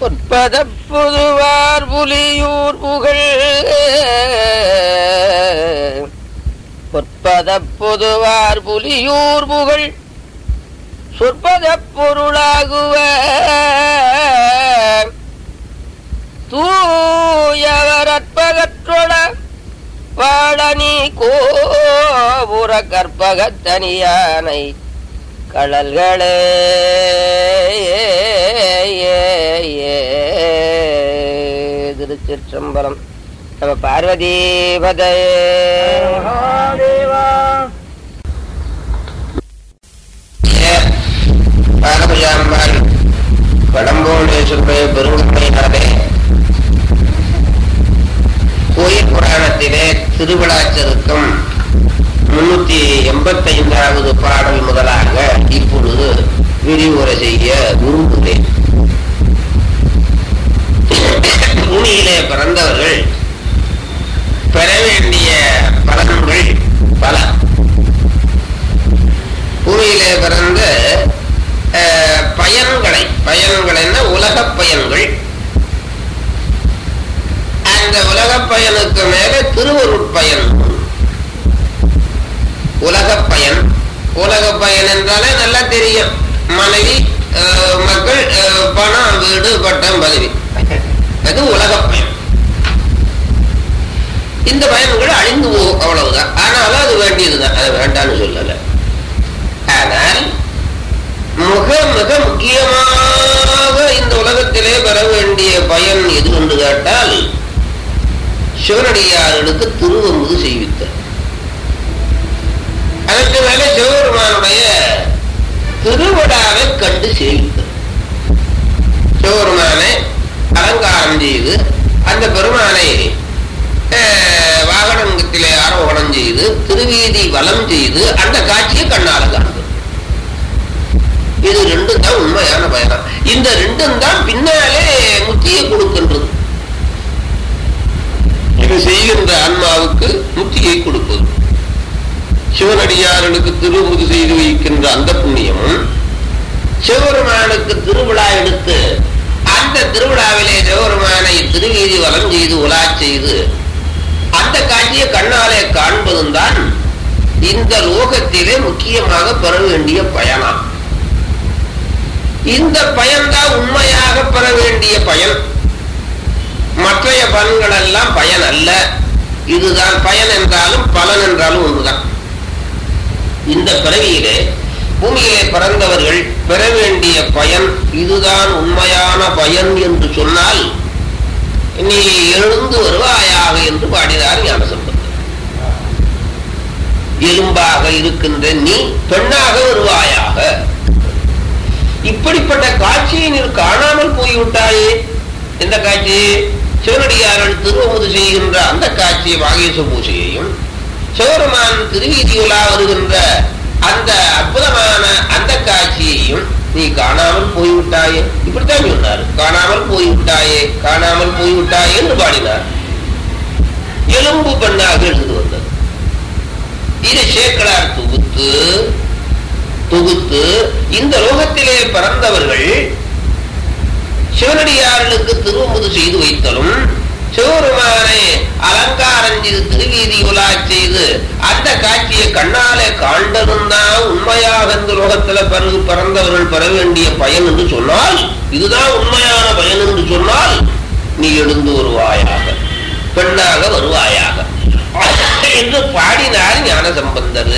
பொற்பத புதுவார் புலியூர் புகழ் பொற்பத பொதுவார் புலியூர் புகழ் சொற்பத பொருளாகுவ தூயவரற்பகற்றொட பாடனி கோபுர கற்பகத்தனியானை கடல்களே திருச்சிற்றம்பலம் நம்ம பார்வதி பதையே பாகபஜாம்பாள் வடம்போடேஸ்வருடைய பெருங்கமையினாலே கோயில் புராணத்திலே திருவிழாச்சருக்கம் முன்னூத்தி எண்பத்தி ஐந்தாவது பாடல் முதலாக இப்பொழுது விரிவுரை செய்ய விரும்புகிறேன் பூமியிலே பிறந்தவர்கள் பெற வேண்டிய பலன்கள் பல பூமியிலே பிறந்த அஹ், பயன்களை பயன்கள் என்ன உலக பயன்கள் அந்த உலக பயனுக்கு மேல திருவருட்பயன் உலக பயன் உலக பயன் என்றாலே நல்லா தெரியும் மனைவி அஹ், மக்கள் அஹ், பணம் வீடு பட்டம் பதவி அது உலக பயன் இந்த பயன்கள் அழிந்து போகும் அவ்வளவுதான் ஆனாலும் அது வேண்டியதுதான் அது வேண்டாம்னு சொல்லல ஆனால் மிக மிக முக்கியமாக இந்த உலகத்திலே பெற வேண்டிய பயன் எது என்று கேட்டால் சிவனடியார்களுக்கு திருவமுது செய்வித்தல் அதற்கு மேலே சிவபெருமானுடைய திருவிழாவை கண்டு சேவித்தல் சிவபெருமானை அலங்காரம் செய்து அந்த பெருமானை அஹ், வாகனத்திலே ஆரோகணம் செய்து திருவீதி வலம் செய்து அந்த காட்சியை கண்ணால காண்பது இது ரெண்டும் தான் உண்மையான பயணம் இந்த ரெண்டும் தான் பின்னாலே முத்தியை கொடுக்கின்றது இது செய்கின்ற ஆன்மாவுக்கு முத்தியை கொடுப்பது சிவனடியார்களுக்கு திருமுது செய்து வைக்கின்ற அந்த புண்ணியமும் சிவபெருமானுக்கு திருவிழா எடுத்து அந்த திருவிழாவிலே சிவபெருமானை திருவீதி வலம் செய்து உலா செய்து அந்த காட்சியை கண்ணாலே காண்பதும் தான் இந்த லோகத்திலே முக்கியமாக பெற வேண்டிய பயணம் இந்த பயன்தான் உண்மையாக பெற வேண்டிய பயன் மற்றைய பலன்கள் எல்லாம் பயன் அல்ல இதுதான் பயன் என்றாலும் பலன் என்றாலும் ஒன்றுதான் இந்த பிறவியிலே பூமியிலே பிறந்தவர்கள் பெற வேண்டிய பயன் இதுதான் உண்மையான பயன் என்று சொன்னால் நீ எழுந்து வருவாயாக என்று பாடினார் ஞானசம்பந்தர் எலும்பாக இருக்கின்ற நீ பெண்ணாக வருவாயாக இப்படிப்பட்ட காட்சியை நீ காணாமல் போய்விட்டாயே எந்த காட்சி சிவனடியார்கள் திருவமுது செய்கின்ற அந்த காட்சியை வாகேச பூஜையையும் சிவருமான் திருவீதியுலா வருகின்ற அந்த அற்புதமான அந்த காட்சியையும் நீ காணாமல் போய்விட்டாயே இப்படித்தான் சொன்னார் காணாமல் போய்விட்டாயே காணாமல் போய்விட்டாயே என்று பாடினார் எலும்பு பெண்ணாக எழுந்து வந்தது இது சேக்கலார் தொகுத்து தொகுத்து இந்த லோகத்திலே பிறந்தவர்கள் சிவனடியார்களுக்கு திருவமுது செய்து வைத்தலும் சிவபெருமானை அலங்காரம் செய்து திருவீதி உலா செய்து அந்த காட்சியை கண்ணாலே காண்டதும் தான் உண்மையாக இந்த லோகத்துல பிறகு பிறந்தவர்கள் பெற வேண்டிய பயன் என்று சொன்னால் இதுதான் உண்மையான பயன் என்று சொன்னால் நீ எழுந்து வருவாயாக பெண்ணாக வருவாயாக என்று பாடினார் ஞான சம்பந்தர்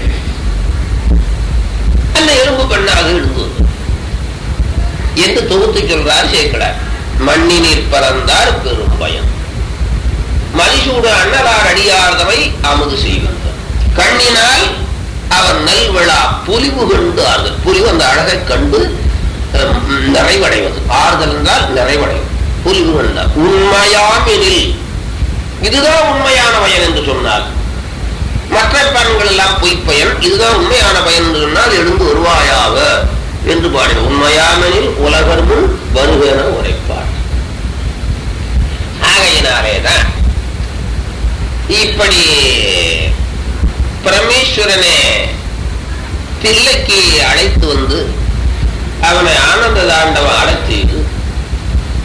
அந்த எறும்பு பெண்ணாக எழுந்து வந்தது என்று தொகுத்து சொல்றார் சேக்கடார் மண்ணினீர் பறந்தார் பெரும் பயம் மதிசூடு அண்ணலார் அடியார்தவை அமுது செய்கின்றார் கண்ணினால் அவர் நல்விழா பொலிவு கண்டு ஆறுதல் பொலிவு அந்த அழகை கண்டு அஹ், நிறைவடைவது ஆறுதல் என்றால் நிறைவடைவது பொலிவு கண்டார் உண்மையாம் எனில் இதுதான் உண்மையான பயன் என்று சொன்னார் மற்ற பயன்கள் எல்லாம் பொய் பயன் இதுதான் உண்மையான பயன் என்று சொன்னால் எழுந்து வருவாயாக என்று பாடின உண்மையாமெனில் உலகர் முன் வருகென உரைப்பார் ஆகையினாலேதான் இப்படி பரமேஸ்வரனை தில்லைக்கு அழைத்து வந்து அவனை ஆனந்த தாண்டவம் அழைச் செய்து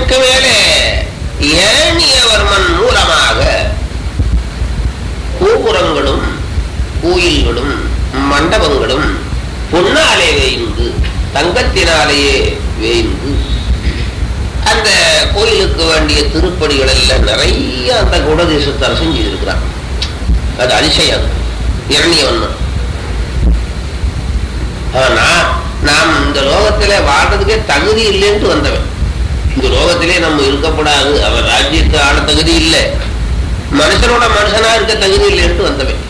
அதற்கு மேலே ஏனியவர்மன் மூலமாக கோபுரங்களும் கோயில்களும் மண்டபங்களும் பொன்னாலே வேய்ந்து தங்கத்தினாலேயே வேய்ந்து அந்த கோயிலுக்கு வேண்டிய திருப்படிகள் எல்லாம் நிறைய அந்த குடதேசத்தார் செஞ்சிருக்கிறான் அது அதிசயம் இரணியவன் ஆனா நாம் இந்த லோகத்திலே வாழ்றதுக்கே தகுதி இல்லைன்ட்டு வந்தவன் இந்த லோகத்திலே நம்ம இருக்கக்கூடாது அவன் ராஜ்யத்து ஆள தகுதி இல்லை மனுஷனோட மனுஷனா இருக்க தகுதி இல்லைன்ட்டு வந்தவன்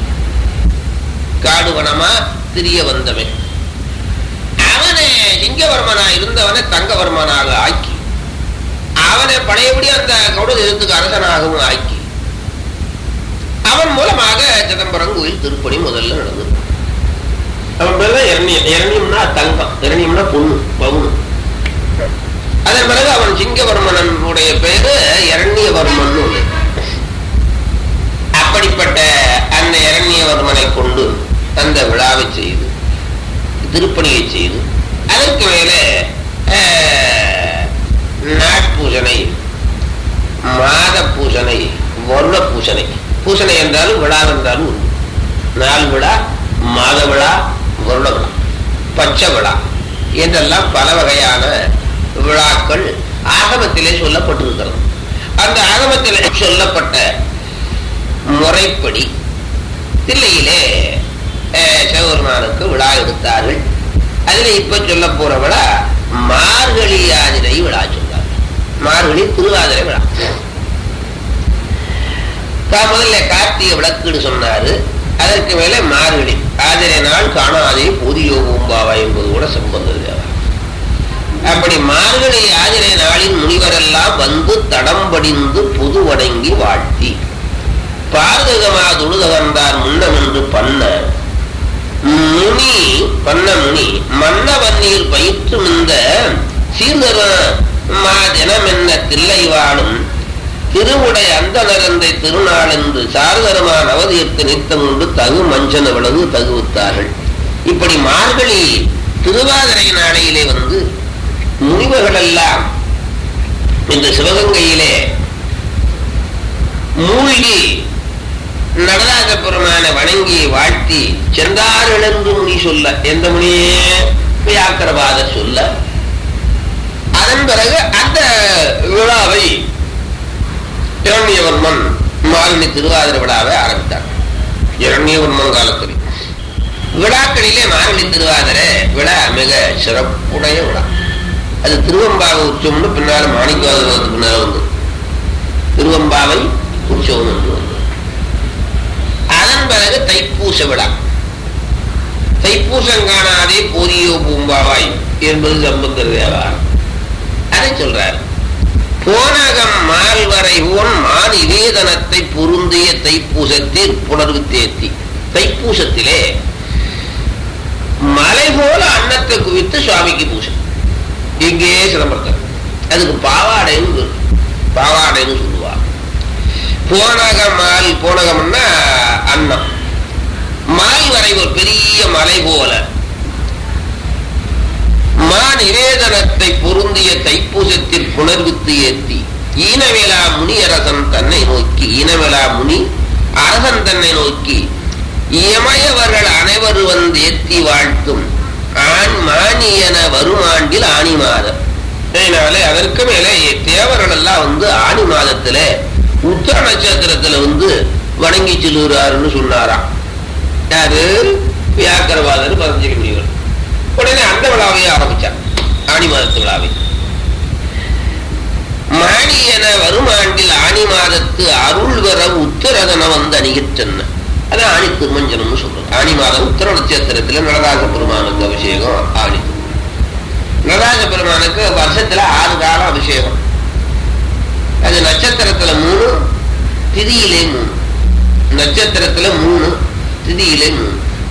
காடு வனமா திரிய வந்தவன் அவனை சிங்கவர்மனா இருந்தவனை தங்கவர்மனாக ஆக்கி அவனை பழையபடி அந்த கௌடதேசத்துக்கு அரசனாகவும் ஆக்கி அவன் மூலமாக சிதம்பரம் கோயில் திருப்பணி முதல்ல நடந்தது அவன் பேர் தான் இரணியம் இரணியம்னா தங்கம் இரணியம்னா பொண்ணு பவுனு அதன் பிறகு அவன் சிங்கவர்மனுடைய பெயரு இரண்யவர்மன் ஒண்ணு அப்படிப்பட்ட அந்த இரண்யவர்மனை கொண்டு அந்த விழாவை செய்து திருப்பணியை செய்து அதற்கு மேலே அஹ், நாட்பூசனை மாத பூசனை வருட பூசனை பூசனை என்றாலும் விழா என்றாலும் உண்டு நாள் விழா மாத விழா வருட விழா பச்சை விழா என்றெல்லாம் பல வகையான விழாக்கள் ஆகமத்திலே சொல்லப்பட்டிருக்கிறது அந்த ஆகமத்திலே சொல்லப்பட்ட முறைப்படி தில்லையிலே அஹ், சிவபெருமானுக்கு விழா எடுத்தார்கள் அதுல இப்ப சொல்ல போற விழா மார்கழி யாதிரை விழா சொன்னார்கள் மார்கழி திருவாதிரை விழா கா- முதல்ல கார்த்திகை விளக்குன்னு சொன்னாரு அதற்கு மேல மார்கழி ஆதிரை நாள் காணாதே புதியோ பூம்பாவா என்பது கூட சம்பந்தம் தேவா அப்படி மார்கழி ஆதிரை நாளின் முனிவரெல்லாம் வந்து தடம் படிந்து புது வணங்கி வாழ்த்தி பார்தகமா துழுதகந்தார் முன்னமென்று பண்ண முனி பண்ண முனி மன்னவன்னீர் பயிற்றும் இந்த சீர்தர மா தினமென்ன தில்லை வாழும் திருவுடை அந்தனரந்தை திருநாள் என்று சாரதரமா நவதீர்த்த நித்தம் உண்டு தகு மஞ்சன விளவு தகுவித்தார்கள் இப்படி மார்கழி திருவாதிரை நாளையிலே வந்து முனிவர்கள் எல்லாம் இந்த சிவகங்கையிலே மூழ்கி நடராஜ பெருமானை வணங்கி வாழ்த்தி சென்றார்கள் என்று முனி சொல்ல எந்த முனியே வியாக்கரவாத சொல்ல அதன் பிறகு அந்த விழாவை இரண்யவர்மன் மாலினி திருவாதிரை விழாவை ஆரம்பித்தார் இரண்யவர்மன் காலத்தில் விழாக்களிலே மாலினி திருவாதிரை விழா மிக சிறப்புடைய விழா அது திருவம்பாவை உற்சவம்னு பின்னால மாணிக்கவாதத்துக்கு பின்னால வந்து திருவம்பாவை உற்சவம் என்று வந்து அதன் பிறகு தைப்பூச விழா தைப்பூசம் காணாதே போதியோ பூம்பாவாய் என்பது சம்பந்தர் தேவாரம் அதை சொல்றார் போனகம் மால்வரை போன் மான் நிவேதனத்தை பொருந்திய தைப்பூசத்தில் புணர்வு தேத்தி தைப்பூசத்திலே மலை போல அன்னத்தை குவித்து சுவாமிக்கு பூசை இங்கே சிதம்பரத்தில் அதுக்கு பாவாடைன்னு பேரு. பாவாடைன்னு சொல்லுவாங்க போனக மால் போனகம்னா அன்னம் மால் வரை ஒரு பெரிய மலை போல மா நிவேதனத்தை பொருந்திய தைப்பூசத்தில் புணர்வித்து ஏத்தி ஈனவேலா முனி அரசன் தன்னை நோக்கி ஈனவேலா முனி அரசன் தன்னை நோக்கி இயமயவர்கள் அனைவரும் வந்து ஏத்தி வாழ்த்தும் ஆண் மானியன வருமாண்டில் ஆணி மாதம் அதனாலே அதற்கு மேலே தேவர்கள் எல்லாம் வந்து ஆணி மாதத்துல உத்தர நட்சத்திரத்துல வந்து வணங்கி செல்லுகிறாருன்னு சொன்னாராம் யாரு வியாக்கரவாதர் பதஞ்சலி முனிவர் உடனே அந்த விழாவையே ஆரம்பிச்சார் ஆணி மாதத்து விழாவை மாணி என வருமாண்டில் ஆணி மாதத்து அருள் வர உத்தரதன வந்து அணிகிற்றன அது ஆணி திருமஞ்சனம்னு சொல்றோம் ஆணி மாதம் உத்தர நட்சத்திரத்துல நடராஜ பெருமானுக்கு அபிஷேகம் ஆணி நடராஜ பெருமானுக்கு வருஷத்துல ஆறு காலம் அபிஷேகம் அது நட்சத்திரத்துல மூணு திதியிலே மூணு நட்சத்திரத்துல மூணு திதியிலே மூணு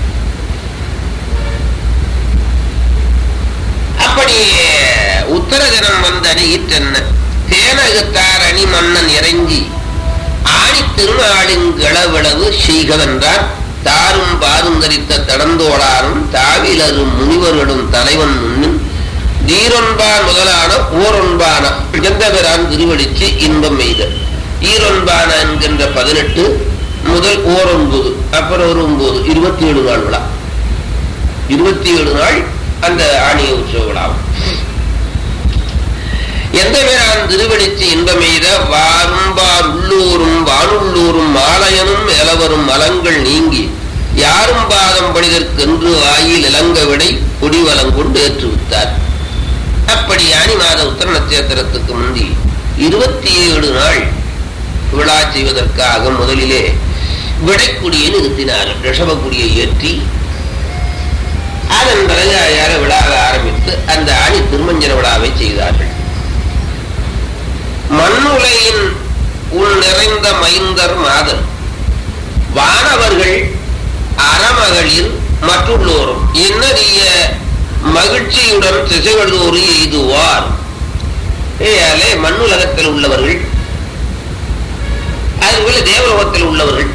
அப்படி உத்தர தினம் வந்த அணியிற்றென்ன தேனகத்தார் அணி மன்னன் இறங்கி ஆணி திருநாளிங்களளவு செய்கவென்றார் தாரும் பாரும் தரித்த தடந்தோளாரும் தாவிலரும் முனிவர்களும் தலைவன் முன்னும் ஈரொன்பான் முதலான ஓரொன்பான எந்தவரான் திருவடிச்சு இன்பம் எய்த ஈரொன்பான என்கின்ற பதினெட்டு முதல் ஓரொன்பது அப்புறம் ஒரு ஒன்பது இருபத்தி ஏழு நாள் விழா இருபத்தி ஏழு நாள் அந்த ஆணிய உற்சவ விழாவும் எந்த பேரான் திருவடிச்சு இன்பமெய்த வாரும்பார் உள்ளூரும் வானுள்ளூரும் மாலயனும் எலவரும் மலங்கள் நீங்கி யாரும் பாதம் பணிதற்கென்று வாயில் இளங்க விடை கொடிவலம் கொண்டு ஏற்றுவித்தார் அப்படி ஆனி மாத உத்தர நட்சத்திரத்துக்கு முந்தி இருபத்தி ஏழு நாள் விழா செய்வதற்காக முதலிலே விடைக்குடியை நிறுத்தினார் ரிஷபக்குடியை ஏற்றி அதன் பிறகு யார விழாவை ஆரம்பித்து அந்த ஆணி திருமஞ்சன விழாவை செய்தார்கள் மண்ணுலையின் உள் நிறைந்த மைந்தர் மாதர் வானவர்கள் அறமகளிர் மற்றுள்ளோரும் என்னறிய மகிழ்ச்சியுடன் திசைவல்லோரு எய்துவார் ஏயாலே மண்ணுலகத்தில் உள்ளவர்கள் அதுபோல தேவலோகத்தில் உள்ளவர்கள்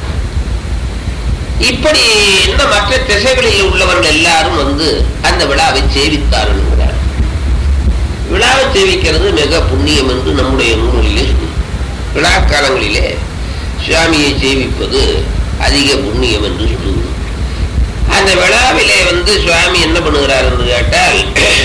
இப்படி இந்த மற்ற திசைகளில் உள்ளவர்கள் எல்லாரும் வந்து அந்த விழாவை சேவித்தார்கள் என்கிறார் விழாவை சேவிக்கிறது மிக புண்ணியம் என்று நம்முடைய நூலிலே சொல்லி விழா காலங்களிலே சுவாமியை சேவிப்பது அதிக புண்ணியம் என்று சொல்லுவது அந்த விழாவிலே வந்து சுவாமி என்ன பண்ணுகிறார் என்று கேட்டால்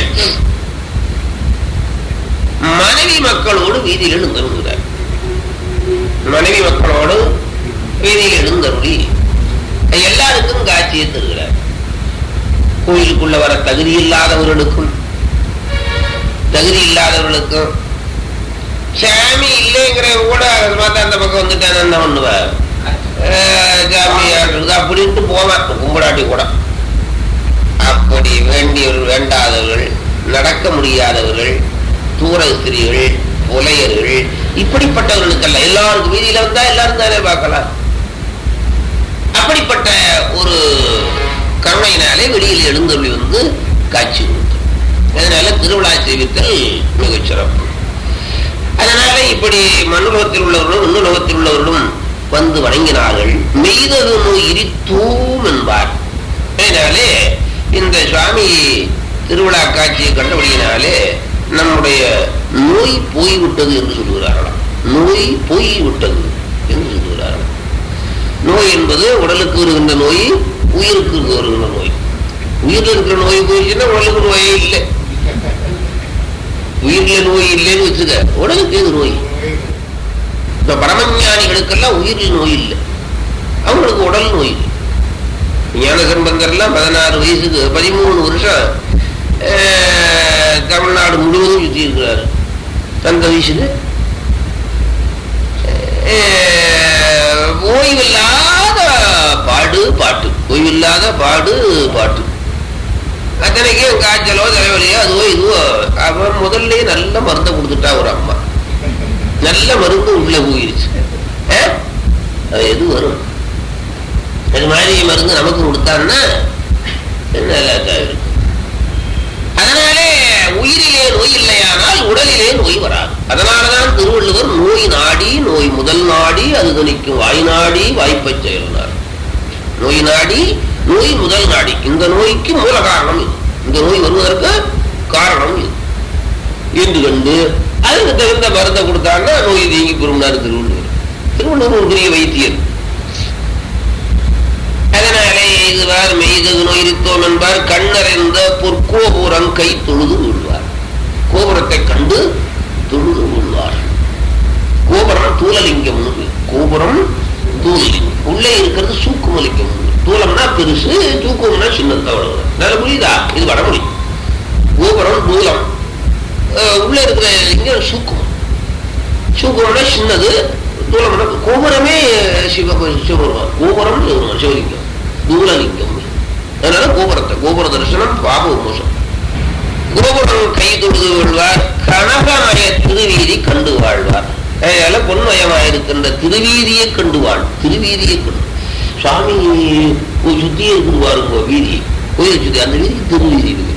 மனைவி மக்களோடு வீதியில் எழுந்தருகிறார் மனைவி மக்களோடு வீதியில் எழுந்தருளி எல்லாருக்கும் காட்சியை தருகிறார் கோயிலுக்குள்ள வர தகுதி இல்லாதவர்களுக்கும் தகுதி இல்லாதவர்களுக்கும் சாமி இல்லைங்கிற கூட பார்த்தா அந்த பக்கம் வந்துட்டான் என்ன பண்ணுவார் சாமி ஆடுறது அப்படின்ட்டு போவேன் கும்பிடாட்டி கூட அப்படி வேண்டியவர்கள் வேண்டாதவர்கள் நடக்க முடியாதவர்கள் தூர ஸ்திரீகள் புலையர்கள் இப்படிப்பட்டவர்களுக்கெல்லாம் எல்லாருக்கும் வீதியில வந்தா எல்லாரும் தானே பார்க்கலாம் அப்படிப்பட்ட ஒரு கருணையினாலே வெளியில் எழுந்தொழி வந்து காட்சி கொடுத்தோம் அதனால திருவிழா செய்வித்தல் மிகச் சிறப்பு அதனால இப்படி மண்ணுலகத்தில் உள்ளவர்களும் விண்ணுலகத்தில் உள்ளவர்களும் வந்து வணங்கினார்கள் மெய்தகு நோய் இரித்தூம் என்பார் அதனாலே இந்த சுவாமி திருவிழா காட்சியை கண்டபடியினாலே நம்முடைய நோய் போய்விட்டது என்று சொல்லுகிறார்களாம் நோய் போய்விட்டது என்று சொல்லுகிறார்கள் நோய் என்பது உடலுக்கு வருகின்ற நோய் உயிருக்கு வருகின்ற நோய் உயிரில் இருக்கிற நோய் போயிடுச்சுன்னா உடலுக்கு நோயே இல்லை உயிரில் நோய் இல்லைன்னு வச்சுக்க உடலுக்கு எது நோய் இப்ப பரமஞானிகளுக்கெல்லாம் உயிரில் நோய் இல்லை அவங்களுக்கு உடல் நோய் இல்லை ஞானசம்பந்தர்லாம் பதினாறு வயசுக்கு பதிமூணு வருஷம் தமிழ்நாடு முழுவதும் சுற்றி இருக்கிறாரு அந்த வயசுக்கு ஓய்வில்லாத பாடு பாட்டு ஓய்வில்லாத பாடு பாட்டு அத்தனைக்கும் காய்ச்சலோ தலைவலியோ அதுவோ இதுவோ அவன் முதல்ல நல்ல மருந்தை கொடுத்துட்டா ஒரு அம்மா நல்ல மருந்து உள்ள போயிருச்சு அது எது வரும் அது மாதிரி மருந்து நமக்கு கொடுத்தான்னா நல்லா தான் இருக்கும் அதனாலே உயிரிலே நோய் இல்லையானால் உடலிலே நோய் வராது அதனாலதான் திருவள்ளுவர் நோய் நாடி நோய் முதல் நாடி அது துணிக்கும் வாய் நாடி வாய்ப்பை செயல்னார் நோய் நாடி நோய் முதல் நாடி இந்த நோய்க்கு மூல காரணம் இது இந்த நோய் வருவதற்கு காரணம் இது என்று கண்டு அதுக்கு தகுந்த மருந்தை கொடுத்தாங்கன்னா நோய் நீங்கி பெறும்னார் திருவள்ளுவர் திருவள்ளுவர் ஒரு பெரிய வைத்தியர் அதனாலே இதுவார் மெய்தகு நோயிருத்தோம் என்பார் கண்ணறிந்த பொற்கோபுரம் கை தொழுது விழுவார் கோபுரத்தை கண்டு தொழுது விழுவார் கோபுரம் தூலலிங்கம் கோபுரம் தூலலிங்கம் உள்ளே இருக்கிறது சூக்குமலிங்கம் தூலம்னா பெருசு தூக்கம்னா சின்னதா வளரும் நல்ல புரியுதா இது வடமொழி கோபுரம் தூலம் உள்ள இருக்கிற லிங்கம் சூக்குமம் சூக்குமம்னா சின்னது தூலம்னா கோபுரமே சிவ சிவபெருமான் கோபுரம் சிவபெருமான் சிவலிங்கம் தூலலிங்கம் அதனால கோபுரத்தை கோபுர தரிசனம் பாப உமோசம் கோபுரம் கை தொழுது கொள்வார் கனகமய திருவீதி கண்டு வாழ்வார் அதனால பொன்மயமாயிருக்கின்ற திருவீதியை கண்டு வாழ் திருவீதியை கண்டு சுவாமி சுத்தியே இருக்குது பாருங்க வீதி கோயில் சுத்தி அந்த வீதி திருவீதி இருக்கு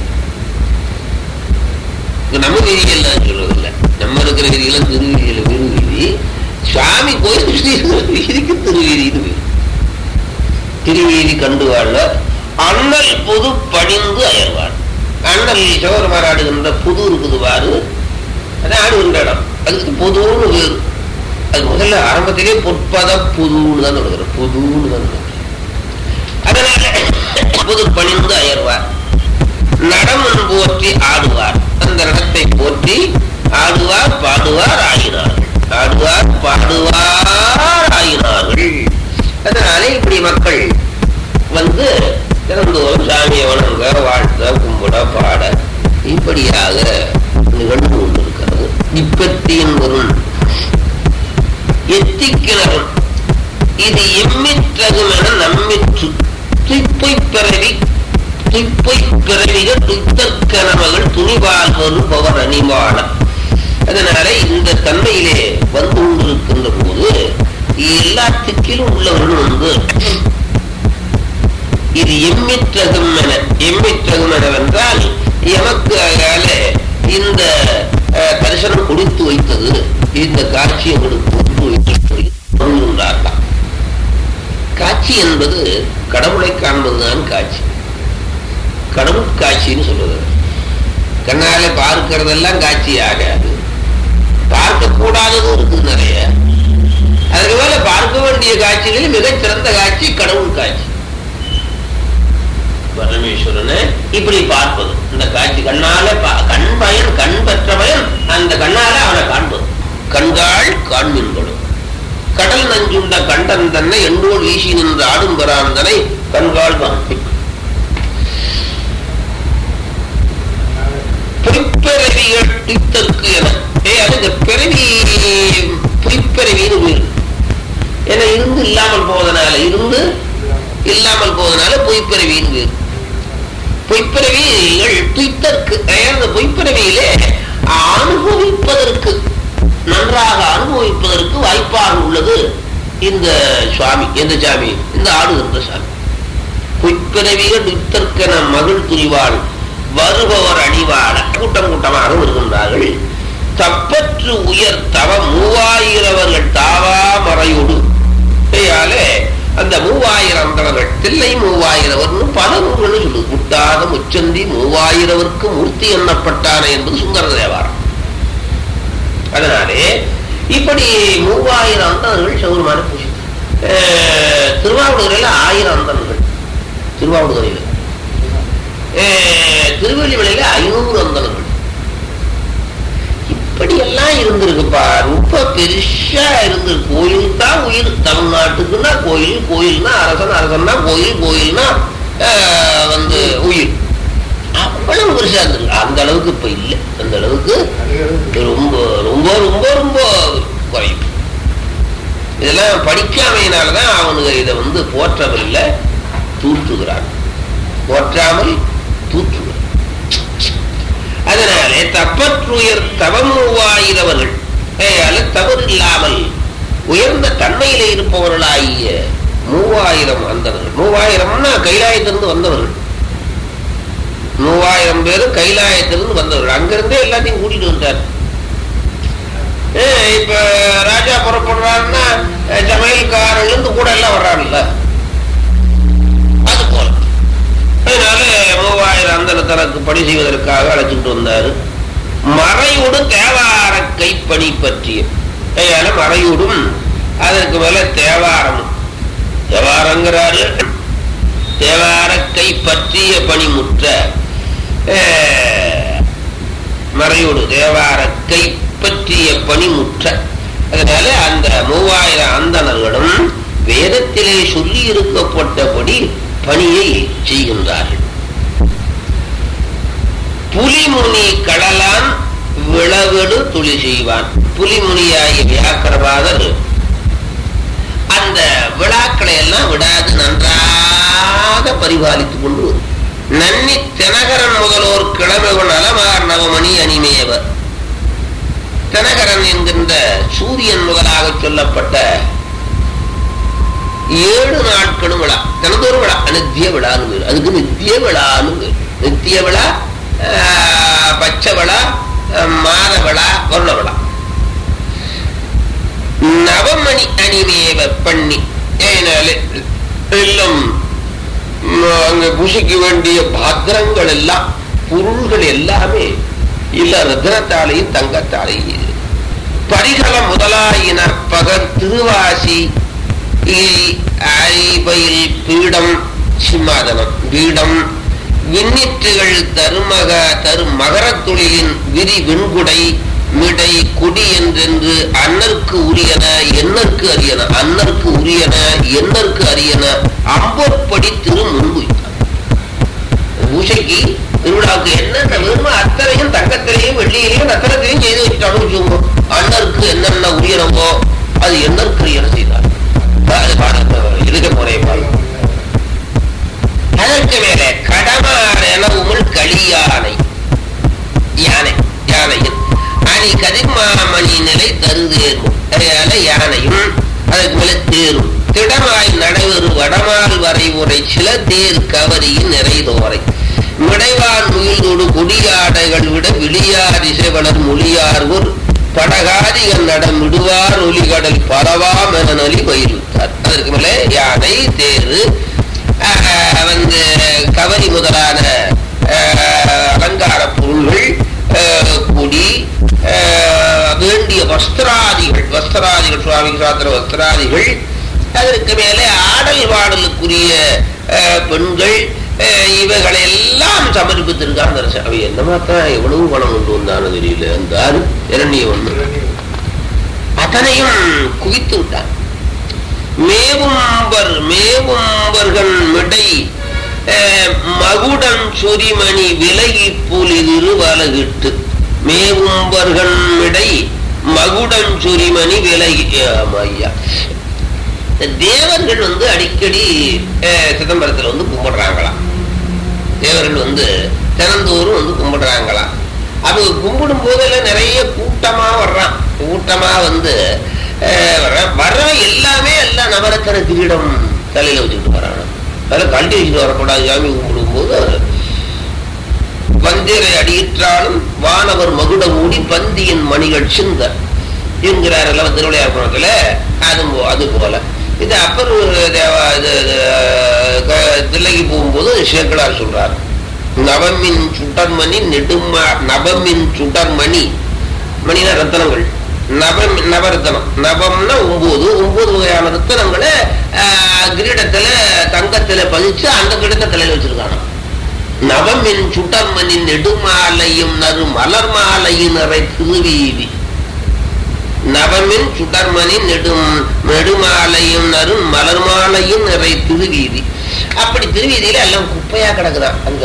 நம்ம வீதியெல்லாம் சொல்றதில்ல நம்ம இருக்கிற வீதியெல்லாம் திருவீதியில வீடு வீதி சுவாமி கோயில் சுத்தி இருக்கிற வீதிக்கு திருவீதி இது திருவீதி கண்டு வாழ்வார் அண்ணல் பொது பணிந்து அயர்வார் அண்ணல் சிவபெருமான் ஆடுகின்ற புது இருக்குது பாரு அதான் ஆடுகின்ற இடம் அதுக்கு புதுன்னு பேரு அது முதல்ல ஆரம்பத்திலே பொற்பத புதுன்னு தான் தொடங்குற புதுன்னு தான் தொடங்குற அதனால புது பணிந்து அயர்வார் நடமன் போற்றி ஆடுவார் அந்த நடத்தை போற்றி ஆடுவார் பாடுவார் ஆகினார்கள் ஆடுவார் பாடுவார் ஆகினார்கள் அதனால இப்படி மக்கள் வந்து திறந்தோறும் சாமியை வணங்க வாழ்த்த கும்பிட பாட இப்படியாக நிகழ்ந்து கொண்டிருக்கிறது இப்பத்தியின் பொருள் எத்திக்கிணறும் இது எம்மிற்றகும் என நம்மிற்று துய்ப்பை பிறவி துய்ப்பை பிறவிகள் துய்த்தக்கனவர்கள் துணிவால் வருபவர் அணிவான அதனால இந்த தன்மையிலே வந்து கொண்டிருக்கின்ற போது எல்லாத்துக்கிலும் உள்ளவர்கள் வந்து இது எம்மிற்றகும் என எம்மிற்றகும் எனவென்றால் எமக்கு அதால இந்த அஹ், தரிசனம் கொடுத்து வைத்தது இந்த காட்சி எங்களுக்கு கொடுத்து வைத்தது சொல்லுகின்றார்களாம் காட்சி என்பது கடவுளை காண்பதுதான் காட்சி கடவுள் காட்சின்னு சொல்றது கண்ணால பார்க்கிறதெல்லாம் காட்சி ஆகாது பார்க்க கூடாததும் இருக்குது நிறைய அதுக்கு மேல பார்க்க வேண்டிய காட்சிகளில் மிகச்சிறந்த காட்சி கடவுள் காட்சி பரமேஸ்வரனை இப்படி பார்ப்பது இந்த காட்சி கண்ணால பா- கண் பயன் கண் பெற்றவன் அந்த கண்ணால அவனை காண்பது கண்காள் காண்மின்படும் கடல் நஞ்சுண்ட கண்டன் தன்னை எண்டோல் வீசி நின்று ஆடும் பெறாந்தனை கண்காள் காண்பி பொய்ப்பிறவிகள் துய்த்தற்கு என ஏ அது இந்த பிறவி பொய்ப்பிறவின்னு உயிர் என இருந்து இல்லாமல் போவதனால இருந்து இல்லாமல் போவதனால பொய்ப்பிறவின்னு உயிர் பொய்ப்பிறவிகள் துய்த்தற்கு அந்த பொய்ப்பிறவியிலே அனுபவிப்பதற்கு நன்றாக அனுபவிப்பதற்கு வாய்ப்பாக உள்ளது இந்த சுவாமி எந்த சாமி இந்த ஆடுகின்ற சாமி பொய்ப்பிறவிகள் துய்த்தற்கென மகள் துணிவாள் வருபவர் அணிவாட கூட்டம் கூட்டமாக வருகின்றார்கள் தப்பற்று உயர் தவ மூவாயிரவர்கள் தாவா மறையோடு கையாலே அந்த மூவாயிரம் அந்தவர்கள் தில்லை மூவாயிரவர்னு பல நூல்கள் சொல்லு முட்டாத முச்சந்தி மூவாயிரவர்க்கு மூர்த்தி எண்ணப்பட்டான என்பது சுந்தர தேவாரம் அதனாலே இப்படி மூவாயிரம் அந்தனர்கள் சௌரமான பூஜை திருவாவூரில் ஆயிரம் அந்தனர்கள் திருவாவூரில் திருவள்ளிமலையில ஐநூறு அந்தனங்கள் இப்படி எல்லாம் இருந்திருக்குப்பா ரொம்ப பெருசா இருந்து கோயில் தான் உயிர் தமிழ்நாட்டுக்குன்னா கோயில் கோயில்னா அரசன் அரசன்னா கோயில் கோயில்னா ஆஹ், வந்து உயிர் அவ்வளவு பெருசா இருந்திருக்கு அந்த அளவுக்கு இப்ப இல்லை அந்த அளவுக்கு ரொம்ப ரொம்ப ரொம்ப ரொம்ப குறையும் இதெல்லாம் படிக்காமையினாலதான் அவனுங்க இதை வந்து போற்றவில்லை தூற்றுகிறான் போற்றாமல் தூற்றுகிறான் அதனாலே தப்பற்றுயர் தவம் மூவாயிரவர்கள் ஆகையால தவறு இல்லாமல் உயர்ந்த தன்மையிலே இருப்பவர்களாகிய மூவாயிரம் வந்தவர்கள் மூவாயிரம்னா கைலாயத்திலிருந்து வந்தவர்கள் மூவாயிரம் பேரும் கைலாயத்திலிருந்து வந்தவர்கள் அங்கிருந்தே எல்லாத்தையும் கூட்டிட்டு வந்தார் ஏ, இப்ப ராஜா புறப்படுறாருன்னா அஹ், சமையல்காரர்கள் இருந்து கூட எல்லாம் வர்றாருல்ல அது போல அதனால மூவாயிரம் அந்த தனக்கு பணி செய்வதற்காக அழைச்சிட்டு வந்தாரு மறையோடு தேவார கைப்பணி பற்றிய அதனால மறையோடும் அதற்கு மேல தேவாரம் தேவாரங்கிறாரு தேவார கை பற்றிய பணிமுற்ற அஹ், மறையோடு தேவார கை பற்றிய பணிமுற்ற அதனால அந்த மூவாயிரம் அந்தணர்களும் வேதத்திலே சொல்லி இருக்கப்பட்டபடி பணியை செய்கின்றார்கள் புலிமுனி கடலான் விளவெடு துளி செய்வான் புலிமுனியாகிய வியாக்கரவாதர் அந்த விழாக்களை எல்லாம் விடாது நன்றாக பரிபாலித்துக் கொண்டு நன்னி தினகரன் முதலோர் கிழமைகள் அலமார் நவமணி அணிமேவர் தினகரன் என்கின்ற சூரியன் முதலாக சொல்லப்பட்ட ஏழு நாட்களும் விழா தினந்தோறும் விழா நித்திய விழான்னு பேரு அதுக்கு நித்திய விழான்னு பேரு நித்திய விழா ஆஹ், பச்சை விழா ஆஹ், மாத விழா வருட விழா நவமணி அணிமேவ பண்ணி ஏனாலே எல்லாம் ம், அங்க பூசிக்க வேண்டிய பாத்திரங்கள் எல்லாம் பொருள்கள் எல்லாமே இல்ல ரத்னத்தாலையும் தங்கத்தாலையும் பரிகல முதலாயின பகர் திருவாசி இ- ஐபயில் பீடம் சிம்மாதனம் பீடம் விண்ணிற்றுகள் தருமக தரு மகரத் தொழிலின் விரி வெண்குடை மிடை கொடி என்றென்று அன்னர்க்கு உரியன என்னற்கு அரியன அன்னர்க்கு உரியன என்னற்கு அரியன அம்பற்படி திரு முன்வைத்தார் பூஜைக்கு திருவிழாவுக்கு என்னென்ன வேணுமோ அத்தனையும் தங்கத்திலையும் வெள்ளியிலையும் ரத்தனத்திலையும் செய்து வச்சுட்டாலும் வச்சுக்கோங்க அண்ணருக்கு என்னென்ன உரியனமோ அது என்னற்கு உரியன செய்தார் அது பாருங்க, எழுத முறையை பாருங்க அதற்கு மேலே கடமார் என உமிழ் களியானை யானை யானையின் அணி கதிர்மாமணி நிலை தருதேரும் அதனால யானையும் அதற்கு மேல தேரும் திடமாய் நடைபெறு வடமால் வரை உரை சில தேர் கவரியின் நிறைதோரை மிடைவான் முயல்தோடு கொடியாடைகள் விட விழியார் இசைவளர் மொழியார்கூர் படகாதிகள் நடம் விடுவார் ஒலிகடல் பரவாம் என நலி பயிர்வித்தார் அதற்கு மேலே யானை தேரு ஆஹ், வந்து கவரி முதலான ஆஹ், அலங்கார பொருள்கள் ஆஹ், கொடி ஆஹ், வேண்டிய வஸ்திராதிகள் வஸ்திராதிகள் சுவாமி சாத்திர வஸ்திராதிகள் அதற்கு மேலே ஆடல் பாடலுக்குரிய ஆஹ், பெண்கள் ஆஹ், இவைகளை எல்லாம் சமர்ப்பித்திருக்காங்க அரசு. அவை என்னமா தான் எவ்வளவு பணம் கொண்டு வந்தான்னு தெரியல அந்த இரண்டிய ஒன்று அத்தனையும் குவித்து விட்டான் மேவும்பர் மேவும்பர்கள் மிடை அஹ், மகுடன் சொரிமணி விலகி புலிதிரு வலகிட்டு மேவும்பர்கள் மிடை மகுடன் சொரிமணி விலகி ஆமா ஐயா இந்த தேவர்கள் வந்து அடிக்கடி அஹ், சிதம்பரத்துல வந்து கும்பிடுறாங்களாம் தேவர்கள் வந்து தினந்தோறும் வந்து கும்பிடுறாங்களாம் அது கும்பிடும் போதெல்லாம் நிறைய கூட்டமா வர்றான் கூட்டமா வந்து அஹ், வர்றான் வர்றவன் எல்லாமே எல்லாம் நவரத்தன கிரீடம் தலையில வச்சுக்கிட்டு வரான் அதில் கழட்டி வச்சுட்டு வரக்கூடாது சாமி கும்பிடும் போது வந்திரை அடியிற்றாலும் வானவர் மகுட மூடி பந்தியின் மணிகள் சிந்த என்கிறார் எல்லாம் திருவிளையார் புறத்துல அது போ- அது போல இது அப்பர் தேவா இது இது, க- தில்லைக்கு போகும்போது சேக்கலார் சொல்றார் நவமின் சுடர்மணி நெடுமா நவமின் சுடர்மணி மணினா ரத்தனங்கள் நவம் நவரத்தனம் நவம்னா ஒன்பது ஒன்பது வகையான ரத்தனங்களை ஆஹ், கிரீடத்துல தங்கத்துல பதிச்சு அந்த கிரீடத்தை தலையில வச்சிருக்காங்க நவமின் சுடர்மணி நெடுமாலையும் நறு மலர் மாலையும் நிறை திருவீதி நவமின் சுடர்மணி நெடும் நெடுமாலையும் நறு மலர் மாலையும் நிறை திருவீதி அப்படி திருவீதியில எல்லாம் குப்பையா கிடக்குதான் அந்த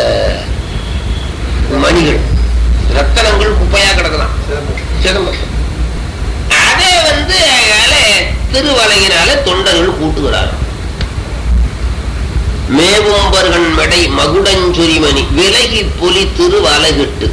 மணிகள் ரத்தனங்கள் குப்பையா கிடக்குதான் சிதம்பரம் அதே வந்து அதனால திருவலையினால தொண்டர்கள் கூட்டுகிறார் மேவும்பர்கள் மடை மகுடஞ்சுரிமணி விலகி பொலி திருவலகிட்டு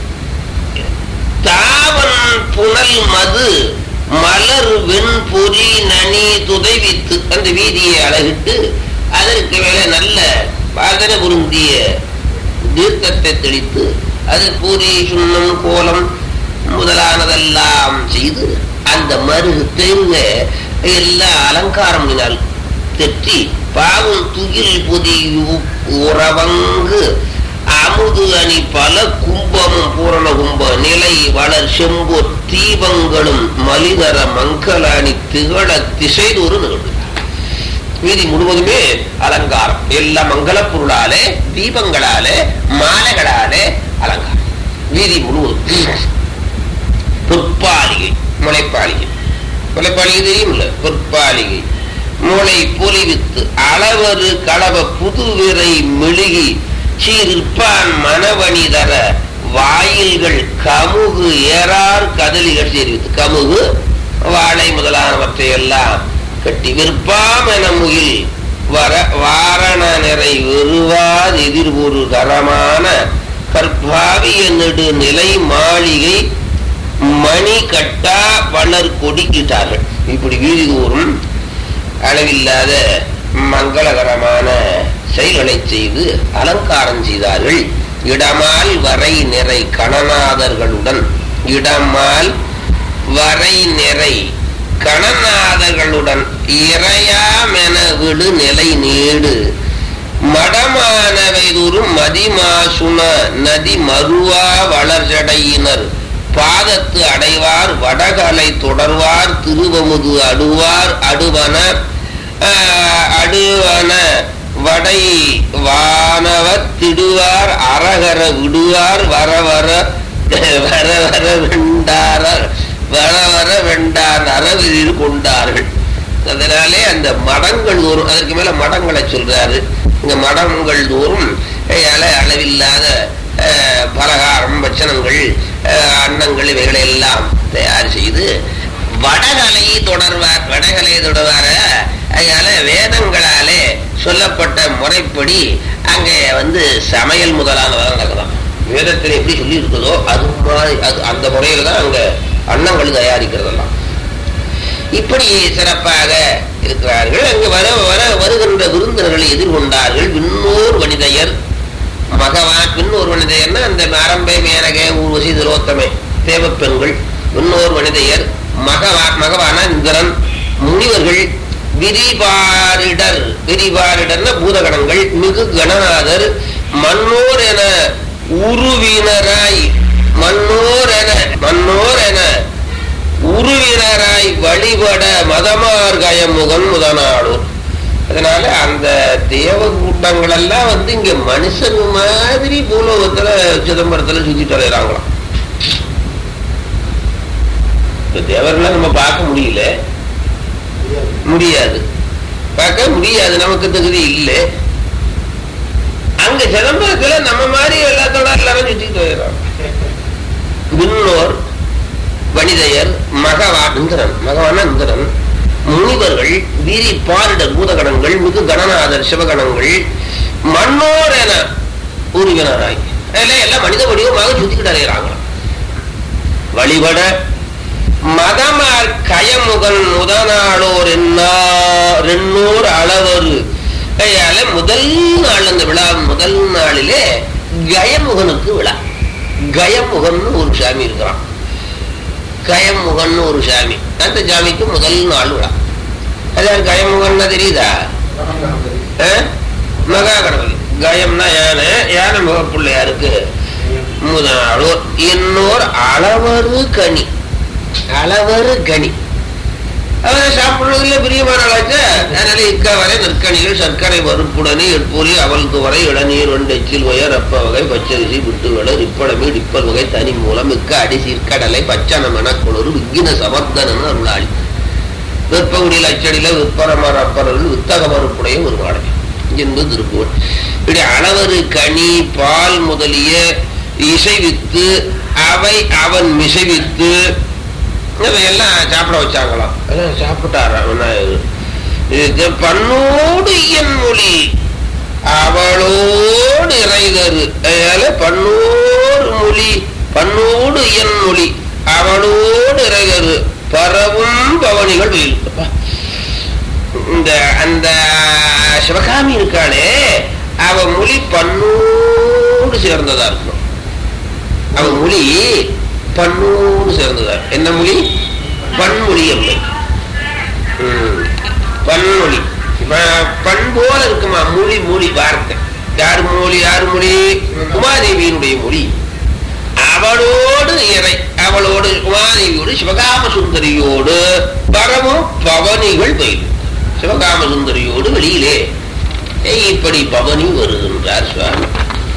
தாவன் புனல் மது மலர் வெண்பொறி நனி துதைவித்து அந்த வீதியை அழகிட்டு அதற்கு மேலே நல்ல வாதன பொருந்திய தீர்க்கத்தை தெளித்து அது பூரி சுண்ணம் கோலம் முதலானதெல்லாம் செய்து அந்த மருகு தேங்க எல்லாம் அலங்காரம் பண்ணினாள் தெற்றி பாவம் துகில் பொதி உறவங்கு அமுது அணி பல கும்பமும் பூரண கும்ப நிலை வளர் செம்பு தீபங்களும் மலிதர மங்கள அணி திகழ திசைதொரு நிகழ்வு வீதி முழுவதுமே அலங்காரம் எல்லா மங்கள பொருளாலே தீபங்களாலே மாலைகளாலே அலங்காரம் வீதி முழுவதும் பொற்பாலிகை முளைப்பாலிகை முளைப்பாலிகை தெரியுமில்ல பொற்பாலிகை மூளை பொலிவித்து அளவரு களவ புதுவிரை மெழுகி சீர்ப்பான் மணவணி தர வாயில்கள் கமுகு ஏறார் கதலிகள் தெரிவித்து கமுகு வாழை முதலானவற்றை எல்லாம் கட்டி விற்பாம் என முகில் வர வாரண நிறை வெறுவாது எதிர் ஒரு கரமான கற்பாவிய நெடு நிலை மாளிகை மணி கட்டா வளர் கொடிக்கிட்டார்கள் இப்படி வீதி தோறும் அளவில்லாத மங்களகரமான செயல்களை செய்து அலங்காரம் செய்தார்கள் இடமால் வரை நிறை கணநாதர்களுடன் இடமால் வரை நிறை கணநாதர்களுடன் இறையாமென விடு நிலை நீடு மடமானவை தூரும் மதிமாசுன நதி மருவா வளர்ச்சடையினர் பாதத்து அடைவார் வடகலை தொடர்வார் திருவமுது அடுவார் அடுவன ஆஹ், அடுவன வடை வானவர் திடுவார் அரகர விடுவார் வர வர வர வர வெண்டார வர வர வெண்டார் அறவிதில் கொண்டார்கள் அதனாலே அந்த மடங்கள் தோறும் அதற்கு மேல மடங்களை சொல்றாரு இங்க மடங்கள் தோறும் அல அளவில்லாத அஹ், பலகாரம் வச்சனங்கள் அஹ், அன்னங்கள் இவைகளை எல்லாம் தயார் செய்து வடகலை தொடர்வார் வடகலை தொடர்வார அதனால வேதங்களாலே சொல்லப்பட்ட முறைப்படி அங்கே வந்து சமையல் முதலானதாக நடக்கலாம் வேதத்தில் எப்படி சொல்லி இருக்குதோ அது மாதிரி அது அந்த முறையில தான் அங்க அன்னங்கள் தயாரிக்கிறதெல்லாம் இப்படி சிறப்பாக இருக்கிறார்கள் அங்கு வர வர வருகின்ற விருந்தினர்களை எதிர்கொண்டார்கள் விண்ணோர் வனிதையர் மகவான் விண்ணோர் வனிதையர்னா அந்த அரம்பை மேனகை ஊர்வசி திரோத்தமை தேவப்பெண்கள் விண்ணோர் வனிதையர் மகவான் மகவான இந்திரன் முனிவர்கள் விரிபாரிடர் விரிபாரிடர்ன பூதகணங்கள் மிகு கணநாதர் மன்னோர் என உருவினராய் மன்னோர் என மன்னோர் என உருவினராய் வழிபட மதமார் கயமுகன் முதனாளூர் அதனால அந்த தேவ கூட்டங்கள் எல்லாம் வந்து இங்க மனுஷங்க மாதிரி பூலோகத்துல சிதம்பரத்துல சுத்திட்டு வரைகிறாங்களாம் இந்த தேவர்களை நம்ம பார்க்க முடியல முடியாது பார்க்க முடியாது நமக்கு தகுதி இல்லை அங்க சிதம்பரத்துல நம்ம மாதிரி எல்லாத்தோட எல்லாரும் சுத்திட்டு வரைகிறாங்க விண்ணோர் வனிதையர் மகவான் இந்திரன் மகவான இந்திரன் முனிவர்கள் வீரி பாரிடர் பூதகணங்கள் மிகு கணநாதர் சிவகணங்கள் மன்னோர் என உருவினராய் அதெல்லாம் எல்லாம் மனித வடிவமாக சுத்திக்கிட்டு அலைகிறாங்களாம் வழிபட மதமார் கயமுகன் முதனாளோர் ரென்னோர் அளவரு கையால முதல் நாள் அந்த விழா முதல் நாளிலே கயமுகனுக்கு விழா கயமுகன் ஒரு சாமி இருக்கிறான் கயமுகன் ஒரு சாமி அந்த சாமிக்கு முதல் நாள் விழா அதான் கயமுகன்னா தெரியுதா ஆ? மகா கணபதி கயம்னா யானை யானை முகப்பிள்ளையாருக்கு முதல் இன்னொரு அளவரு கனி அளவரு கனி அவன் சாப்பிடுறதுல பிரியமானாளாச்சா அதனால இக்க வரை நற்கனிகள் சர்க்கரை வறுப்புடனே எட்பொலி அவளுக்கு வரை இளநீர் வெண்டெச்சில் உயர் அப்ப வகை பச்சரிசி விட்டுவளர் இப்படமே டிப்பல் வகை தனி மூலம் மிக்க அடிசி கடலை பச்சனமன குளறு விக்கின சமர்த்தனன்னு அருளாளி வெப்பகுடியில் அச்சடியில விற்பரமர் அப்பரர்கள் வித்தக மறுப்புடைய ஒரு மாடல் என்பது திருப்புவன் இப்படி அளவரு கனி பால் முதலிய இசைவித்து அவை அவன் மிசைவித்து இவையெல்லாம் சாப்பிட வச்சாங்களாம் எல்லாம் சாப்பிட்டாரா விநாயகர் இது பண்ணோடு என் மொழி அவளோடு இறைதரு அதனால பண்ணோடு மொழி பண்ணோடு என் மொழி அவளோடு இறைதரு பரவும் பவனிகள் வெயில் அப்பா. இந்த அந்த சிவகாமி இருக்காளே அவ மொழி பண்ணோடு சேர்ந்ததா இருக்கணும் அவ மொழி பண்ணோடு சேர்ந்ததா என்ன மொழி பன்மொழி அம்மை ம், பன்மொழி இப்ப பண் போல இருக்குமா மொழி மொழி வார்த்தை யார் மொழி யார் மொழி உமாதேவியினுடைய மொழி அவளோடு இறை அவளோடு உமாதேவியோடு சிவகாம சுந்தரியோடு பரமும் பவனிகள் பயிலும் சிவகாம சுந்தரியோடு வெளியிலே ஏய், இப்படி பவனி வருகின்றார் சுவாமி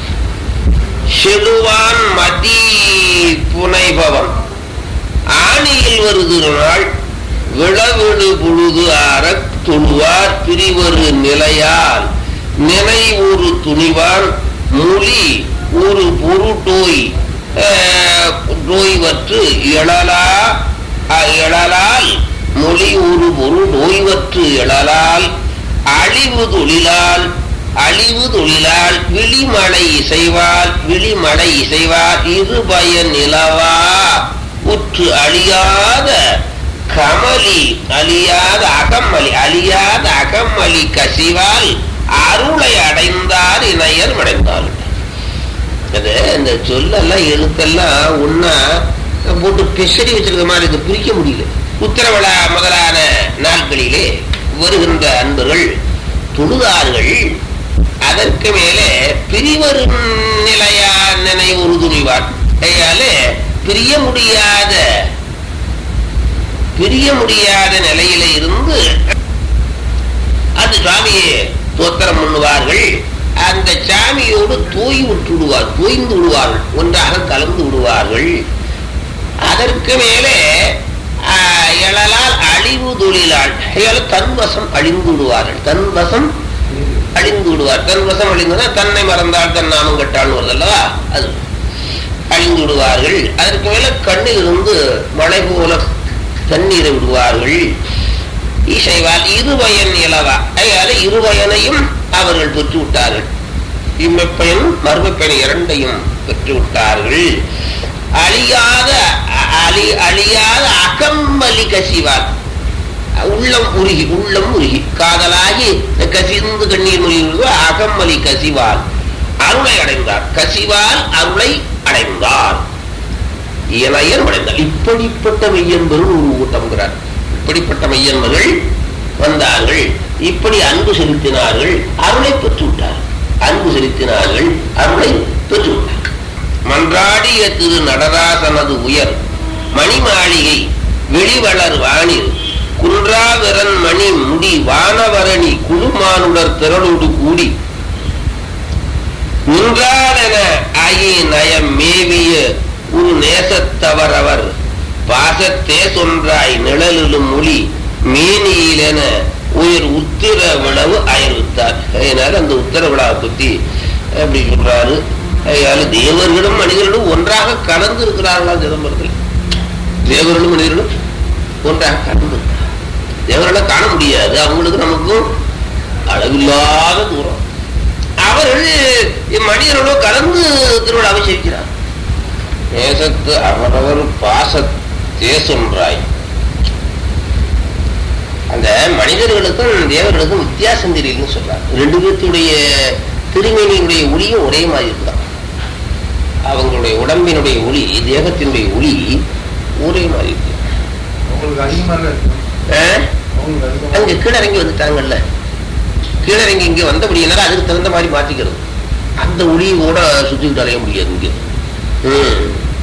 செலுவான் மதி புனைபவன் ஆணியில் வருது நாள் விளவிடு புழுது அறத் துணுவார் பிரிவரு நிலையால் நினை ஒரு துணிவான் மொழி ஒரு பொருட்டோய் அஹ், நோய்வற்று எழலா அஹ், எழலால் மொழி ஒரு பொருள் நோய்வற்று எழலால் அழிவு தொழிலால் அழிவு தொழிலால் விழிமலை இசைவால் விழிமலை இசைவால் இருபயன் நிலவா உற்று அழியாத கமலி அழியாத அகமலி அழியாத அகமலி கசிவால் அருளை அடைந்தார் இணையர் அடைந்தார் அது இந்த சொல்லெல்லாம் எழுத்தெல்லாம் ஒன்னா போட்டு பிசடி வச்சிருக்க மாதிரி இது பிரிக்க முடியல உத்தரவிழா முதலான நாட்களிலே வருகின்ற அன்பர்கள் தொழுதார்கள் அதற்கு மேலே பிரிவரும் நிலையா நினைவு உறுதுணிவார் கையாலே பிரிய முடியாத பிரிய முடியாத நிலையில இருந்து அது சுவாமியை தோத்திரம் பண்ணுவார்கள் அந்த சாமியோடு தோய் விட்டு விடுவார் தோய்ந்து விடுவார்கள் ஒன்றாக கலந்து விடுவார்கள் அதற்கு மேலே ஆஹ், எழலால் அழிவு தொழிலாள் எழல் தன்வசம் அழிந்து விடுவார்கள் தன்வசம் அழிந்து விடுவார் தன் வசம் அழிந்தனா தன்னை மறந்தால் தன் நாமம் கட்டாள்னு வருது அல்லவா அது அழிந்து விடுவார்கள் அதற்கு மேல கண்ணில் இருந்து மழை போல தண்ணீரை விடுவார்கள் இசைவால் இருவயன் இலவா அதனால இருவயனையும் அவர்கள் பெற்று விட்டார்கள் இம்மைப்பயன் மறுமைப்பயன் இரண்டையும் பெற்று விட்டார்கள் அழியாத அ- அழி அழியாத அகம்மலி கசிவால் உள்ளம் உருகி உள்ளம் உருகி காதலாகி கசிந்து கண்ணீர் முறிவு அகம்மலி கசிவால் அருளை அடைந்தார் கசிவால் அருளை அடைந்தார் இளையர் அடைந்தார் இப்படிப்பட்ட மெய்யன்பர்கள் ஒரு கூட்டம்ங்கிறார் இப்படிப்பட்ட மெய்யன்பர்கள் வந்தார்கள் இப்படி அன்பு செலுத்தினார்கள் அருளை பெற்று விட்டார் அன்பு செலுத்தினார்கள் அருளை பெற்று விட்டார் மன்றாடிய திரு நடராசனது உயர் மணிமாளிகை வெளிவளர் வானில் குன்றாவிரன் மணி முடி வானவரணி குழுமானுடர் திரளோடு கூடி நின்றாரென ஆகிய நயம் மேவிய ஒரு நேசத்தவரவர் பாசத்தே சொன்றாய் நிழலிலும் மொழி மேனியிலென உயிர் உத்திர விழவு அயர்வித்தார் அதனால அந்த உத்தர விழாவை பத்தி அப்படி சொல்றாரு அதனால தேவர்களும் மனிதர்களும் ஒன்றாக கலந்து இருக்கிறார்களா சிதம்பரத்தில் தேவர்களும் மனிதர்களும் ஒன்றாக கலந்து இருக்கிறார்கள். தேவர்களை காண முடியாது அவங்களுக்கு நமக்கும் அளவில்லாத தூரம் அவர்கள் மனிதர்களோ கலந்து திருவிழாவை செய்கிறார் நேசத்து அவரவர் பாசத்தே சொல்றாய் அந்த மனிதர்களுக்கும் தேவர்களுக்கும் வித்தியாசம் தெரியலன்னு சொல்றார் ரெண்டு பேர்த்துடைய திருமேனியுடைய ஒளியும் ஒரே மாதிரி இருக்குதான் அவங்களுடைய உடம்பினுடைய ஒளி தேகத்தினுடைய ஒளி ஒரே மாதிரி இருக்கு உங்களுக்கு அதிகமாக இருக்கு ஆ? அவங்களுக்கு அதிகமாக அங்க கீழே இறங்கி வந்துட்டாங்கல்ல கீழே இறங்கி இங்க வந்தபடியினால அதுக்கு தகுந்த மாதிரி மாத்திக்கிறது அந்த ஒளியை கூட சுத்திக்கிட்டு அலைய முடியாது இங்க ம்.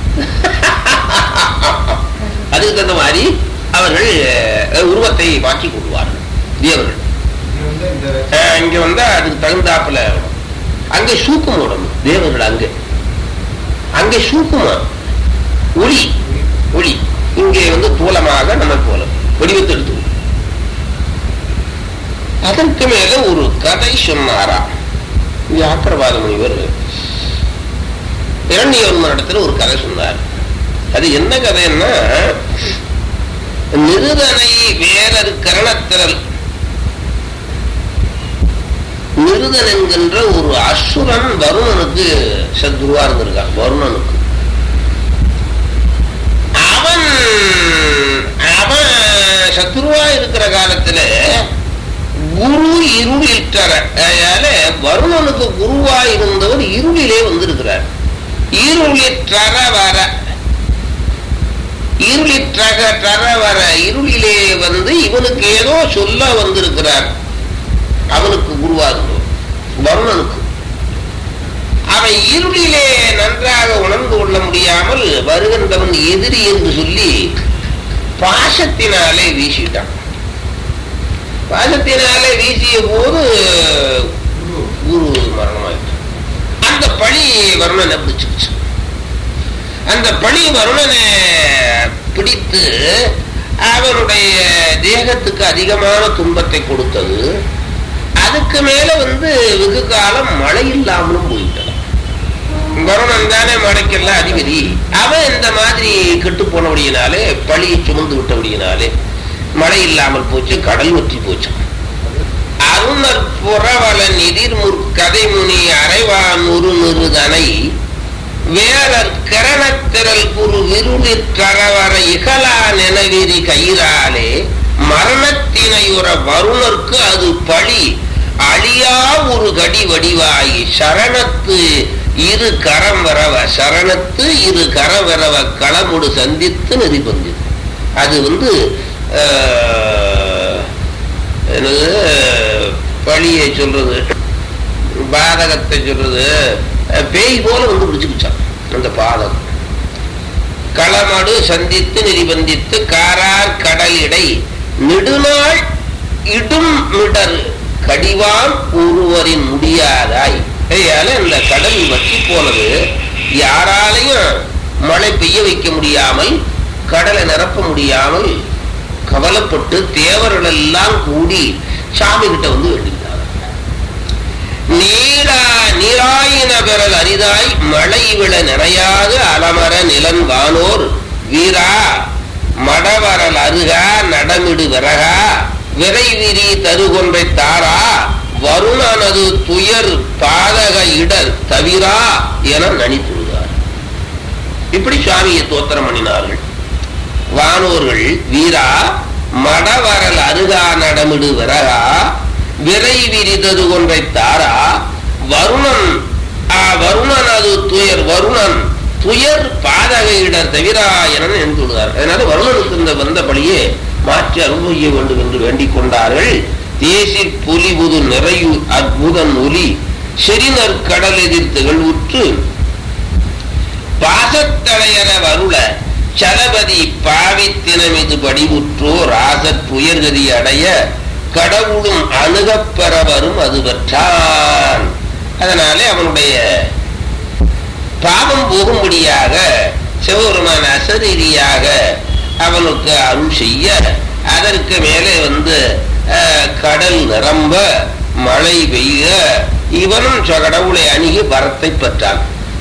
அதுக்கு தகுந்த மாதிரி அவர்கள் அஹ், உருவத்தை மாற்றி கொள்வார்கள் தேவர்கள் இது வந்து இந்த அஹ், இங்க வந்தா அதுக்கு தகுந்தாப்புல அங்கே சூக்கும் உடம்பு தேவர்கள் அங்கே அங்கே சூக்குமா ஒளி ஒளி இங்கே வந்து தூலமாக நம்ம போல வடிவத்தை எடுத்து அதற்கு மேல ஒரு கதை சொன்னாரா வியாக்கரவாத முனிவர் இரண்டியவர்மன் இடத்துல ஒரு கதை சொன்னார் அது என்ன கதைன்னா நிருதனை வேறொரு கரணத்திரல் நிருதன் என்கின்ற ஒரு அசுரன் வருணனுக்கு சத்ருவா இருந்திருக்கான் வருணனுக்கு அவன் அவன் சத்ருவா இருக்கிற காலத்துல குரு இருளிட்டற அதனால வருணனுக்கு குருவா இருந்தவர் இருளிலே வந்திருக்கிறார் இருளிற்றற வர இருளிற்றக டற வர இருளிலே வந்து இவனுக்கு ஏதோ சொல்ல வந்திருக்கிறார் அவனுக்கு குருவா இருந்தவர் வருணனுக்கு அவன் இருளிலே நன்றாக உணர்ந்து கொள்ள முடியாமல் வருகின்றவன் எதிரி என்று சொல்லி பாசத்தினாலே வீசிட்டான் பாசத்தினாலே வீசிய போது குரு குரு மரணமாயிட்டான் அந்த பழி வருணனை பிடிச்சிருச்சு அந்த பழி வருணனை பிடித்து அவனுடைய தேகத்துக்கு அதிகமான துன்பத்தை கொடுத்தது அதுக்கு மேல வந்து வெகு காலம் மழை இல்லாமலும் போயிட்டான் வருணன் தானே மழைக்கெல்லாம் அதிபதி அவன் இந்த மாதிரி கெட்டு போனபடியினாலே பழியை சுமந்து விட்டபடியினாலே மழை இல்லாமல் போச்சு கடல் வற்றி போச்சு அருணர் புறவலன் எதிர்முற் கதைமுனி அரைவான் ஒரு நிறுதனை வேறர் கரணத்திரல் குரு விருளிற் கரவர இகலா நினைவிரி கயிறாலே மரணத்தினையுற வருணர்க்கு அது பழி அழியா ஒரு கடி வடிவாயி சரணத்து இரு கரம் வரவ சரணத்து இரு கரம் வரவ களமுடு சந்தித்து நெறிபந்து அது வந்து ஆஹ், என்னது பழியை சொல்றது பாதகத்தை சொல்றது அஹ், பேய் போல வந்து பிடிச்சுக்கிச்சான் அந்த பாதகம் களமடு சந்தித்து நிரிபந்தித்து காரார் கடலிடை நெடுநாள் இடும் மிடர் கடிவான் ஒருவரின் முடியாதாய் ஐயால இந்த கடல் வற்றி போனது யாராலையும் மழை பெய்ய வைக்க முடியாமல் கடலை நிரப்ப முடியாமல் கவலைப்பட்டு தேவர்கள் எல்லாம் கூடி சாமி கிட்ட வந்து வேண்டினார் நீரா நீராயின பெறல் அரிதாய் மழை விழ நிறையாது அலமர நிலன் வானோர் வீரா மடவரல் அருகா நடமிடு விறகா விரைவிரி தருகொன்றை தாரா வருணனது துயர் பாதக இடர் தவிரா என நனித்துள்ளார் இப்படி சுவாமியை தோத்திரம் பண்ணினார்கள் வானோர்கள் வீரா மடவரல் அருகா நடமிடு விறகா விரை விரிதது கொன்றை தாரா வருணன் ஆ, வருணன் அது துயர் வருணன் துயர் பாதகையிடர் தவிரா என நினைத்துள்ளார் அதனால வருணனுக்கு இந்த வந்த பழியே மாற்றி அனுபவிக்க வேண்டும் என்று வேண்டிக் கொண்டார்கள் தேசி புலிபுது நிறையு அற்புதன் ஒலி செறிநற் கடல் எதிர்த்துகள் உற்று பாசத்தளையர வருள சலபதி பாவித்தினமிது படிவுற்றோ ராசற் புயர்கதி அடைய கடவுளும் அணுகப்பெற வரும் அது பெற்றான் அதனாலே அவனுடைய பாவம் போகும்படியாக சிவபெருமான் அசரீதியாக அவனுக்கு அருள் செய்ய அதற்கு மேலே வந்து அஹ், கடல் நிரம்ப மழை பெய்ய இவனும் ச- கடவுளை அணுகி வரத்தை பெற்றான்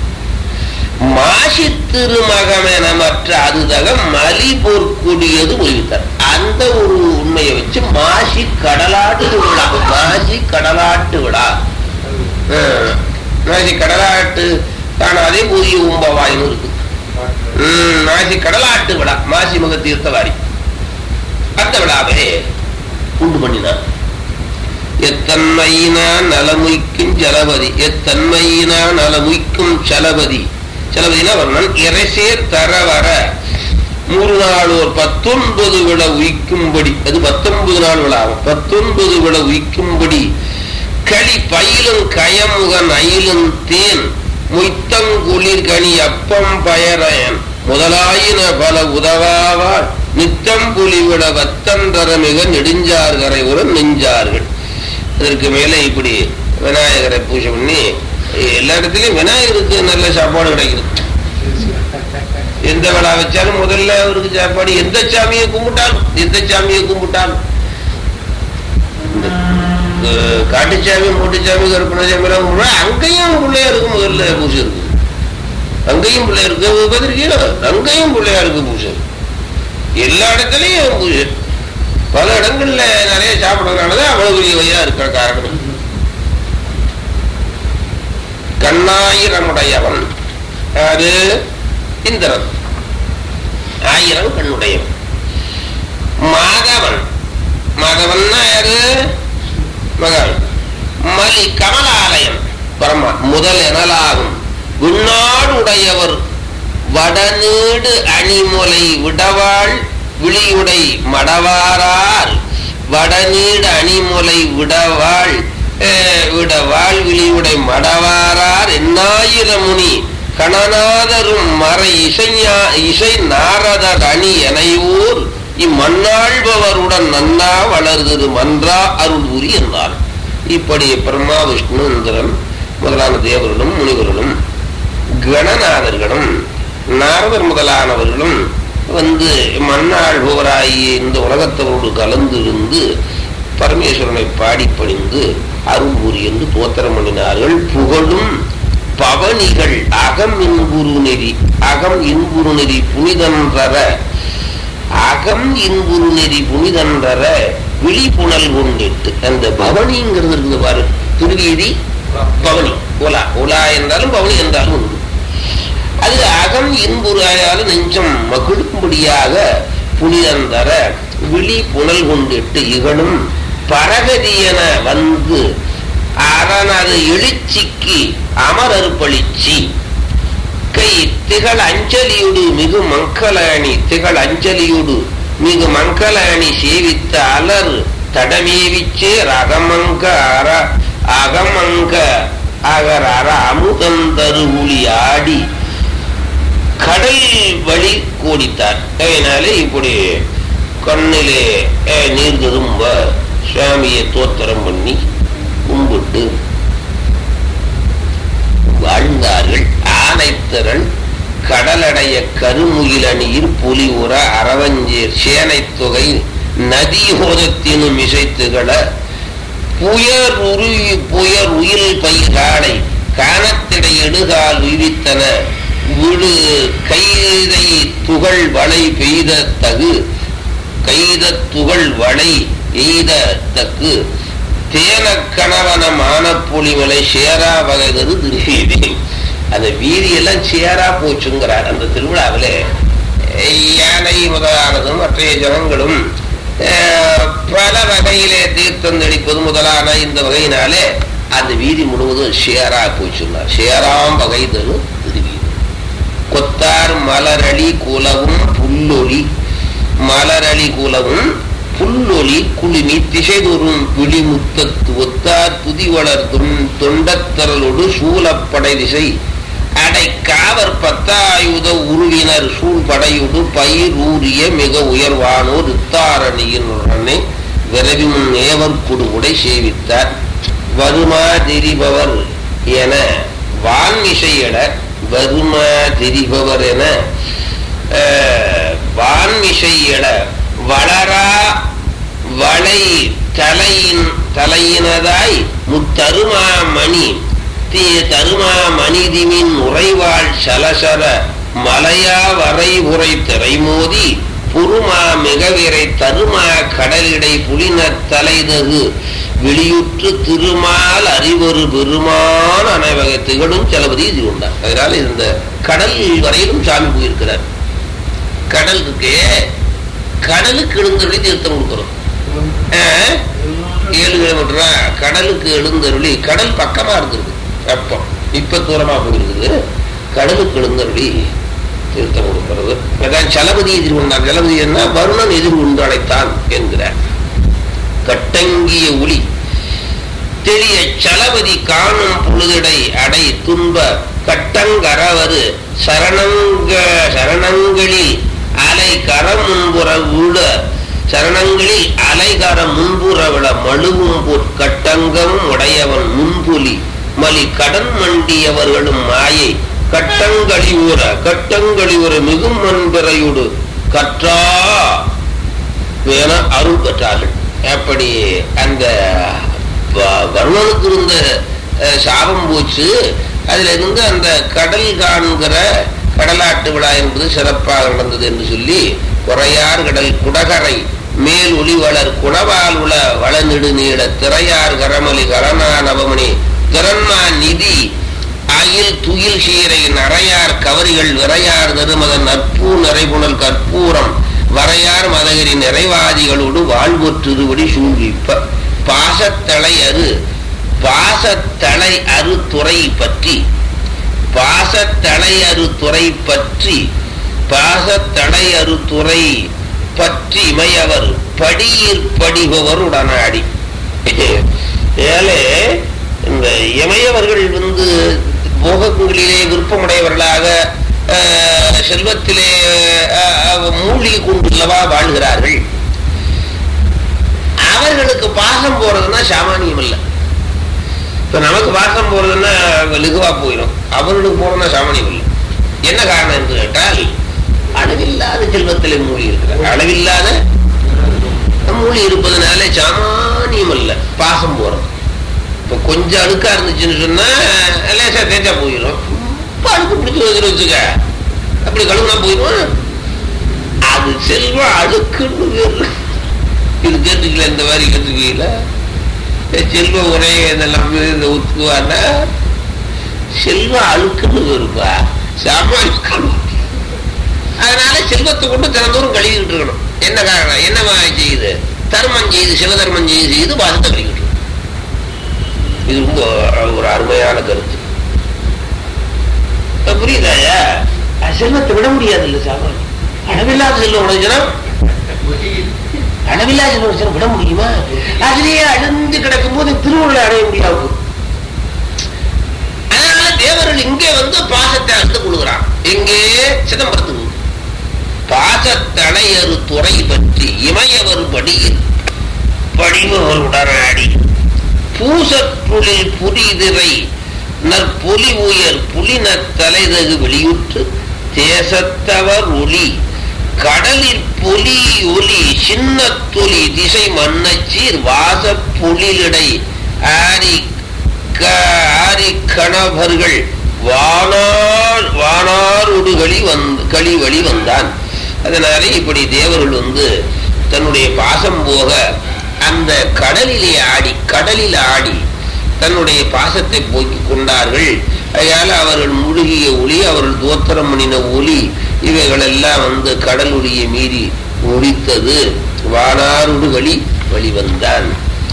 மாசி திருமகமென மற்ற அதுதக மலி பொற்கூடியது ஒழித்தார் அந்த ஒரு உண்மையை வச்சு மாசி கடலாட்டு விழா மாசி கடலாட்டு விழா ஹம், மாசி கடலாட்டு காணாதே புதிய உம்பவாயின்னு இருக்கு ஹம், மாசி கடலாட்டு விழா மாசி மக தீர்த்தவாரி அந்த விழாவை உண்டு பண்ணினார் எத்தன்மையினா நலமுய்க்கும் ஜலபதி எத்தன்மையினா நலமுய்க்கும் சலபதி சலபதினா வர்ணன் இறைசேர் தர வர மூணு நாள் ஒரு பத்தொன்பது விட உயிக்கும்படி அது பத்தொன்பது நாள் விழாவும் பத்தொன்பது விட உயிக்கும்படி களி பயிலும் கயமுகன் அயிலும் தேன் முய்த்தங்குளிர் கனி அப்பம் பயரயன் முதலாயின பல உதவாவால் நித்தம் புலிவிட வத்தந்தர மிக நெடுஞ்சார்கரை உடன் நெஞ்சார்கள் இதற்கு மேலே இப்படி விநாயகரை பூஜை பண்ணி எல்லா இடத்துலயும் விநாயகருக்கு நல்ல சாப்பாடு கிடைக்குது எந்த விழா வச்சாலும் முதல்ல அவருக்கு சாப்பாடு எந்த சாமியை கும்பிட்டாலும் எந்த சாமியை கும்பிட்டாலும் அஹ் காட்டுச்சாமி மூட்டுச்சாமி கருப்பணசாமி எல்லாம் கும்பிடுறா, அங்கேயும் பிள்ளையாருக்கு முதல்ல பூஜை இருக்கு அங்கேயும் பிள்ளையாருக்கு பார்த்துருக்கீங்களா அங்கேயும் பிள்ளையாருக்கு பூஜை எல்லா இடத்துலயும் பூஜை பல இடங்கள்ல நிறைய சாப்பிடுறதுனாலதான் அவ்வளவு பெரிய வழியா இருக்கிற காரணம் கண்ணாயிரமுடையவன் யாரு இந்திரன் ஆயிரம் கண்ணுடையவன் மாதவன் மாதவன்னா யாரு மகள் மலி கமலாலயம் பரமா முதல் எனலாகும் விண்ணாடு உடையவர் வடநீடு அணிமுலை விடவாள் விழியுடை மடவாரார் வடநீடு அணிமுலை விடவாள் அஹ், விடவாள் விழியுடை மடவாரார் எண்ணாயிர முனி கணநாதரும் மற இசைஞா இசை நாரதர் அணி எனையூர் இம்மண்ணாழ்பவருடன் நன்னா வளர்திரு மன்றா அருள் புரி என்றார் இப்படி பிரம்மா விஷ்ணு இந்திரன் முதலான தேவர்களும் முனிவர்களும் கணநாதர்களும் நாரதர் முதலானவர்களும் வந்து மண்ணாழ்பவராகிய இந்த உலகத்தவரோடு கலந்து இருந்து பரமேஸ்வரனை பாடி பணிந்து அருள் புரி என்று தோத்திரம் பண்ணினார்கள் புகழும் பவனிகள் அகம் இன்புரு நெறி அகம் இன்புரு நெறி புனிதன்றற அகம் இன்புரு நெறி புனிதன்றற விழிப்புணல் கொண்டிட்டு அந்த பவனிங்கிறது இருக்குது பாரு திருவீதி பவனி உலா உலா என்றாலும் பவனி என்றாலும் உண்டு அது அகம் இன்புறாயாலும் நெஞ்சம் மகிழும்படியாக புனிதந்தர விழி புனல் கொண்டிட்டு இகழும் பரகதியென வந்து அரணது எழுச்சிக்கு அமரற்பளிச்சி கை திகழ் அஞ்சலியுடு மிகு மங்கள-அணி திகழ் அஞ்சலியுடு மிகு மங்கள-அணி சேவித்த அலர் தடமேவிச்சே ரகமங்க அற அகமங்க அகரார அமுதந்தரு ஒளி ஆடி கடல் வழி கூடித்தார் அதனால இப்படி கண்ணிலே அஹ், நீர் திரும்ப சுவாமியை தோத்திரம் பண்ணி கும்பிட்டு வாழ்ந்தார்கள் ஆனைத்திரள் கடலடைய கருமுகில நீர் புலி உற அரவஞ்சேர் சேனைத் தொகை நதியோதத்தினும் இசைத்துகள புயர் உரு புயர் உயில் பயிராடை காணத்திடை எடுகால் உய்வித்தன விடு கைதை துகள் வளை பெய்த தகு கைத துகள் வளை எய்த தக்கு தேன கணவன மானப்புலிமலை சேரா வகைதரு திருவீதி அந்த வீதியெல்லாம் சேரா போச்சுங்கிறார் அந்த திருவிழாவிலே யானை முதலானதும் மற்றைய ஜனங்களும் அஹ், பல வகையிலே தீர்த்தம் தெளிப்பது முதலான இந்த வகையினாலே அந்த வீதி முழுவதும் ஷேரா போச்சுன்னார் ஷேராம் வகை தரு திருவீதி கொத்தார் மலரளி குலவும் புல்லொலி மலரளி குலவும் புல்லொலி குளிமி திசைதொரும் விழிமுத்தத்து ஒத்தார் புதி வளர்த்தும் தொண்டத்தரலோடு சூலப்படை திசை அடை காவர் பத்தாயுத உருவினர் சூழ்படையுடு பயிர் ஊறிய மிக உயர்வானோர் இத்தாரணியின் உடனே விரவி முன் ஏவர் குடுமுடை சேவித்தார் வருமா திரிபவர் என வான்மிசையட வருமா திரிபவர் என அஹ், வான்மிசையட வளரா வளை தலையின் தலையினதாய் முத்தருமா மணி தி- தருமா மணிதிமின் உறைவாள் சலசர மலையா வரை உரை திரைமோதி புருமா மிகவிரை தருமா கடலிடை புலினர் தலைதகு வெளியுற்று திருமால் அறிவொரு பெருமான் அனைவகை திகழும் செலவதி இது உண்டார் அதனால இந்த கடல் வரையிலும் சாமி போயிருக்கிறார் கடல் இருக்கே கடலுக்கு எழுந்தருளி தீர்த்தம் கொடுக்கிறோம் ஆஹ், ஏழு கிலோமீட்டரா கடலுக்கு எழுந்தருளி கடல் பக்கமா இருந்திருக்கு அப்போ இப்ப தூரமா போயிருக்குது கடலுக்கு எழுந்தருளி தீர்த்தம் கொடுக்கிறது அதான் சலபதி எதிர் கொண்டார் சலபதி என்ன வருணன் எதிர் கொண்டு அழைத்தான் என்கிறார் கட்டங்கிய ஒளி தெரிய சலபதி காணும் பொழுதிடை அடை துன்ப கட்டங்கரவரு சரணங்க சரணங்களில் அலை கரம் முன்புற விட சரணங்களில் அலைகர முன்புற விட மழுவும் பொற்கட்டங்கமும் உடையவன் முன்புலி மலி கடன் மண்டியவர்களும் மாயை கட்டங்களிவுற கட்டங்களிவுற மிகும் மண்பிறையுடு கற்றா வேண அருள் பெற்றார்கள் அப்படி அந்த வ- வருணனுக்கு இருந்த அஹ், சாபம் போச்சு அதுல இருந்து அந்த கடல் காண்கிற கடலாட்டு விழா என்பது சிறப்பாக நடந்தது என்று சொல்லி குறையார் கடல் குடகரை மேல் ஒளிவளர் குணவால் உள வளநெடு நீள திரையார் கரமலி கரணா நவமணி திறன்மா நிதி அயில் துயில் சீரை நரையார் கவரிகள் விரையார் தருமத நற்பூ நிறைபுணல் கற்பூரம் வரையார் மதகிரி நிறைவாதிகளோடு வாழ்வொற்றுருவடி சூழ்விப்ப பாசத்தலை அரு பாசத்தலை அரு துறை பற்றி பாசத்தலை அரு துறை பற்றி பாசத்தலை அரு துறை பற்றி இமையவர் படியிற் படிபவர் உடனாடி ஏலே இந்த இமையவர்கள் வந்து போகங்களிலே விருப்பமுடையவர்களாக அஹ், செல்வத்திலே அஹ், அஹ், மூழ்கி கொண்டுள்ளவா வாழ்கிறார்கள் அவர்களுக்கு பாசம் போறதுன்னா சாமானியம் இல்லை இப்ப நமக்கு பாசம் போறதுன்னா லகுவா போயிடும் அவர்களுக்கு போறதுன்னா சாமானியம் இல்லை என்ன காரணம் என்று கேட்டால் அளவில்லாத செல்வத்திலே மூழ்கி இருக்கிறார் அளவில்லாத மூழ்கி இருப்பதனால சாமானியம் அல்ல பாசம் போறது இப்ப கொஞ்சம் அழுக்கா இருந்துச்சுன்னு சொன்னா லேசா தேஞ்சா போயிடும் ரொம்ப அழுக்கு பிடிச்சு வச்சுட்டு வச்சுக்க அப்படி கழுவுனா போயிடும் அது செல்வம் அழுக்குன்னு பேரு. இது கேட்டுக்கல இந்த மாதிரி கேட்டுக்கல செல்வ உரை இதெல்லாம் இந்த ஒத்துக்குவான்னா செல்வம் அழுக்குன்னு வருப்பா சாமானியம் அதனால செல்வத்தை கொண்டு தினந்தோறும் கழுவிக்கிட்டு இருக்கணும் என்ன காரணம் என்னவா செய்யுது தர்மம் செய்து சிவதர்மம் செய்து செய்து பாசத்தை கழுவிக்கிட்டு இருக்கணும். இது ரொம்ப ஒரு அருமையான கருத்து இப்ப புரியுதாயா அஹ் செல்வத்தை விட முடியாது இல்ல சாமானியம் அளவில்லாத செல்வம் உடைச்சுன்னா அளவில்லாத செல்வம் உடைச்சுன்னா விட முடியுமா அதுலயே அழிந்து கிடக்கும் போது திருவுருளை அடைய முடியாது தேவர்கள் இங்கே வந்து பாசத்தை அறுத்து கொள்கிறான் எங்கே சிதம்பரத்துக்கு பாசத்தனையரு துறை பற்றி இமயவர் படியில் படிமவர் உடனாடி பூசப்புளில் புரிதிரை நற்பொலி உயர் புலின தலைதகு வெளியுற்று தேசத்தவர் ஒளி கடலில் பொலி ஒலி சின்ன தொலி திசை மன்னச்சீர் வாச புலிலிடை ஆரி க- ஆரி கணவர்கள் வானார் வானாருடுகளி வந்து களி வழி வந்தான் அதனால இப்படி தேவர்கள் வந்து தன்னுடைய பாசம் போக அந்த கடலிலே ஆடி கடலில் ஆடி தன்னுடைய பாசத்தை போக்கிக் கொண்டார்கள் அதனால அவர்கள் முழுகிய ஒளி அவர்கள் தோத்திரம் பண்ணின ஒளி இவைகள் எல்லாம் வந்து கடல் ஒளியை மீறி ஒழித்தது வானாருடு வழி வழிவந்தான்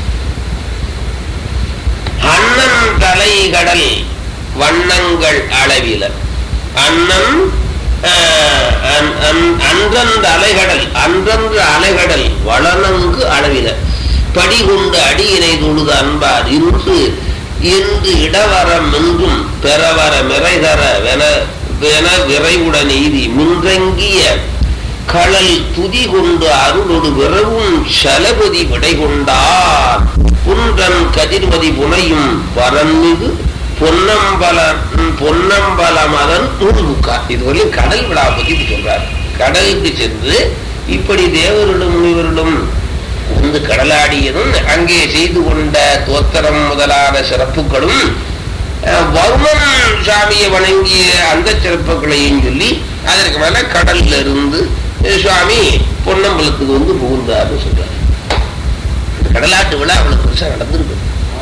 அண்ணன் தலை கடல் வண்ணங்கள் அளவில அண்ணன் ஆஹ், அன்- அன்- அன்றந்த அலைகடல் அன்றன்ற அலைகடல் வளனங்கு அளவில படி கொண்டு அடியினை தொழுது அன்பார் இன்று என்று இடவரம் என்றும் பெறவர மிரைதர வென வென விரைவுடன் எய்தி மின்றங்கிய களல் துதி கொண்டு அருளொடு விரவும் சலபதி விடை கொண்டார் புன்றன் கதிர்மதி புனையும் பரன்மிகு பொன்னம்பல பொன்னம்பல மதன் நூல்முக்கார் இதுவரையும் கடல் விழாவை பத்தி இப்படி சொல்றார் கடலுக்கு சென்று இப்படி தேவரிடம் முனிவரிடம் வந்து கடலாடியதும் அங்கே செய்து கொண்ட தோத்திரம் முதலான சிறப்புகளும் அஹ், வருமன் சாமியை வணங்கிய அந்த சிறப்புகளையும் சொல்லி அதற்கு மேல கடல்ல இருந்து அஹ், சுவாமி பொன்னம்பலத்துக்கு வந்து புகுந்தார்னு சொல்றாரு இந்த கடலாட்டு விழா அவ்வளவு பெருசா நடந்திருக்கு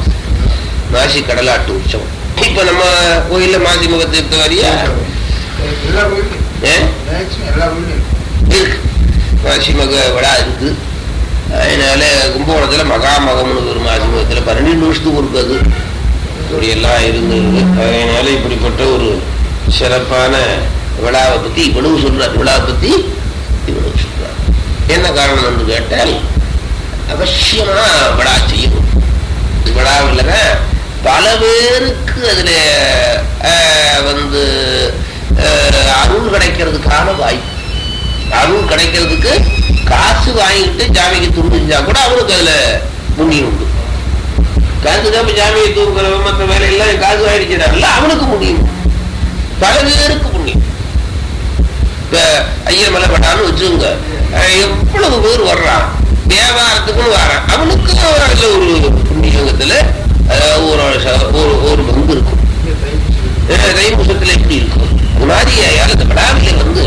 மாசி கடலாட்டு உற்சவம் இப்ப நம்ம கோயில்ல மாசி முகத்தீர்த்த வரியா எல்லா கோயிலும் ஏ? மேக்ஸிமம் எல்லா கோயிலும் இருக்கு மாசி மக விழா இருக்கு அதனால கும்பகோணத்துல மகாமகம்னு ஒரு மாசி மகத்துல பன்னெண்டு வருஷத்துக்கு இருக்கு அது இப்படி எல்லாம் இருந்தது அதனால இப்படிப்பட்ட ஒரு சிறப்பான விழாவை பத்தி இவ்வளவு சொல்றார் விழாவை பத்தி இவ்வளவு சொல்றார் என்ன காரணம் என்று கேட்டால் அவசியமா விழா செய்யணும் விழாவில் பல பேருக்கு அதுல அஹ், வந்து அஹ், அருள் கிடைக்கிறதுக்கான வாய்ப்பு அருள் கிடைக்கிறதுக்கு காசு வாங்கிட்டு ஜாமிக்கு துணிஞ்சா கூட அவனுக்கு அதுல புண்ணியம் உண்டு காசு தான் ஜாமியை தூங்குற மற்ற வேலையெல்லாம் காசு வாங்கிடுச்சுனால அவனுக்கு புண்ணியம் உண்டு. பல பேருக்கு புண்ணியம் இப்ப ஐயர் மலைப்பட்டான்னு வச்சுங்க அஹ் எவ்வளவு பேர் வர்றான் வியாபாரத்துக்குன்னு வரான் அவனுக்கு அதுல ஒரு புண்ணியங்கத்துல அஹ், ஒரு ச- ஒரு ஒரு பங்கு இருக்கும் இங்கே தைப்பூசம் அஹ் தைப்பூசத்துல எப்படி இருக்கும் அது மாதிரி யாரும் இந்த விழாவிலே வந்து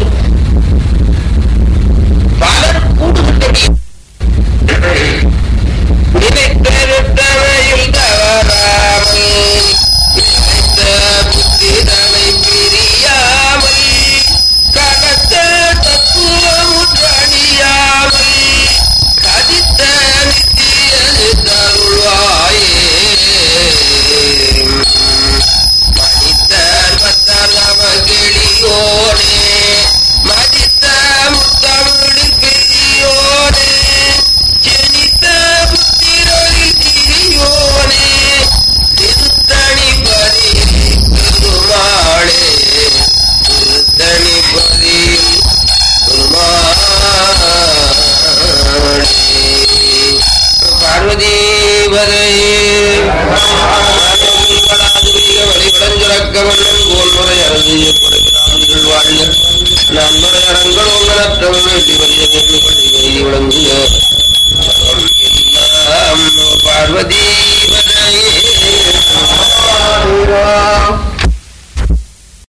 பலர் கூடுகின்ற நினைத்தருட்டவையில் தவறாமல் நினைத்த புத்திரனை பிரியாமல் கடத்த தத்துவமுற்றணியாமல் கதித்த நித்தியது தருள்வாயே மனிதர் மத்தர் நமகெளியோனே மதித்த முத்தமிழில் பெரியோனே ஜெனித்த புத்திரரில் திரியோனே திருத்தணி பதில் பெருமாளே திருத்தணி பதில் பெருமாளே பார்வதி விளங்கு